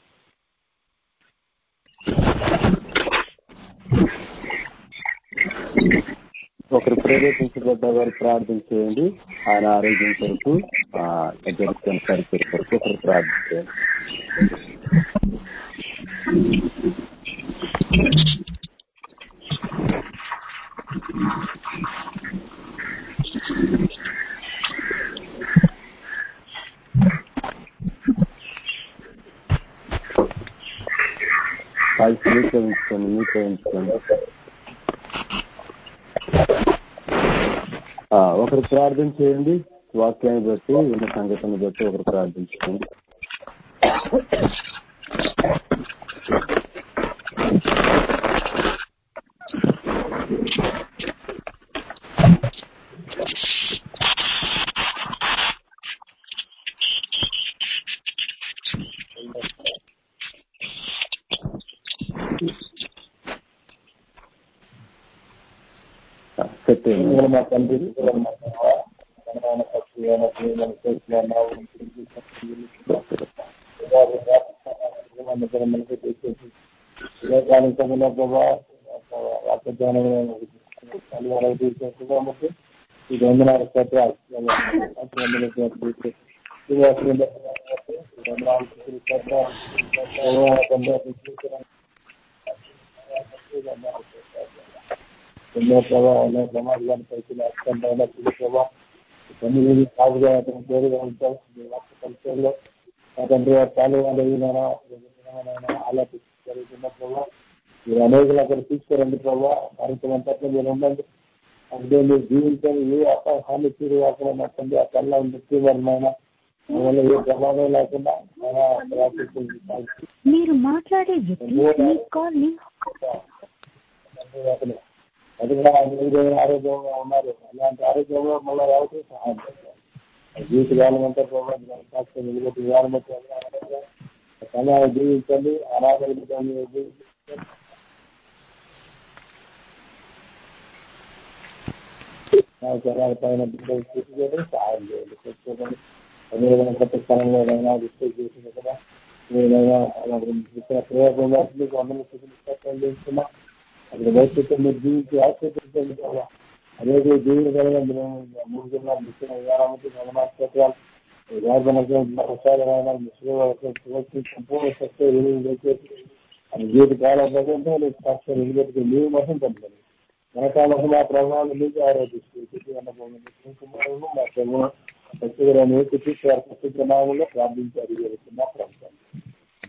ఒకరు ప్రేరేపించబడ్డ వారు ప్రార్థన చేయండి ఆయన ఆరోగ్యం కొరకు ఆ జరుగుతున్న పరిస్థితి కొరకు ఒకరు ప్రార్థన చేయండి వాళ్ళు మీతో ఉంచుకోండి మీతో ఉంచుకోండి ఆ, ఒకరు ప్రార్థన చేయండి వాక్యాన్ని బట్టి ఉన్న సంగతిని బట్టి ఒకరు ప్రార్థించుకోండి ఆ, చెప్పండి మా తండ్రి మా తండ్రి పక్షులైన ప్రియమైన చేసిన ఇది వందనాలు ఎన్నో ప్రభావం సమాజాన్ని పైకి అత్యంత ప్రభావ తొమ్మిది సాగుగా అతని పేరుగా ఉంటాం పరిచయంలో అతని చాలు ఆలోచి జరుగుతున్న ప్రభావ మీరు అనేకలు అక్కడ తీసుకురండి ప్రభావ కార్యక్రమం అంతట్లో మీరు ఉండండి అంటే మీరు జీవించండి ఏ అప్ప హాని తీరు కాకుండా మా తండ్రి ఆ కళ్ళ మృత్యువరమైన వల్ల ఏ ప్రభావం లేకుండా మన ప్రార్థిస్తుంది మీరు మాట్లాడే వ్యక్తి మీ కాల్ ని అది కూడా మీరు ఆరోగ్యంగా ఉన్నారు అలాంటి ఆరోగ్యంలో మళ్ళీ రావచ్చు సహాయం చేస్తారు జీవిత కాలం అంతా ప్రభావం నిలబెట్టి కాలం కానీ జీవించండి అనారోగ్యాన్ని జీవించండి జనాల పైన బిడ్డలు చూసుకొని సహాయం చేయండి తెచ్చుకోండి అదేవిధంగా కొత్త స్థలంలో ఏదైనా డిస్ట్రిక్ట్ చేసింది కదా ఏదైనా ఇక్కడ ప్రయోగంగా మీకు అందరూ చూపించుకోవడం చేస్తున్నా అక్కడ భవిష్యత్తు మీరు జీవించి ఆశ్చర్యించండి కదా అదే జీవిత కలిగిన మూడు జిల్లాలు ముఖ్యంగా విధానానికి గమనాలు ప్రసాదమైన సంపూర్ణ సత్య అది జీవిత కాలం ప్రజంతో సాక్షి నిలబెట్టుకుని నీవు మొత్తం పంపండి వెనకాలకు మా ప్రభావం మీకు ఆరోగ్యం మా ప్రభావం నామంలో ప్రార్థించి అడిగి వెళ్తున్నా ప్రభు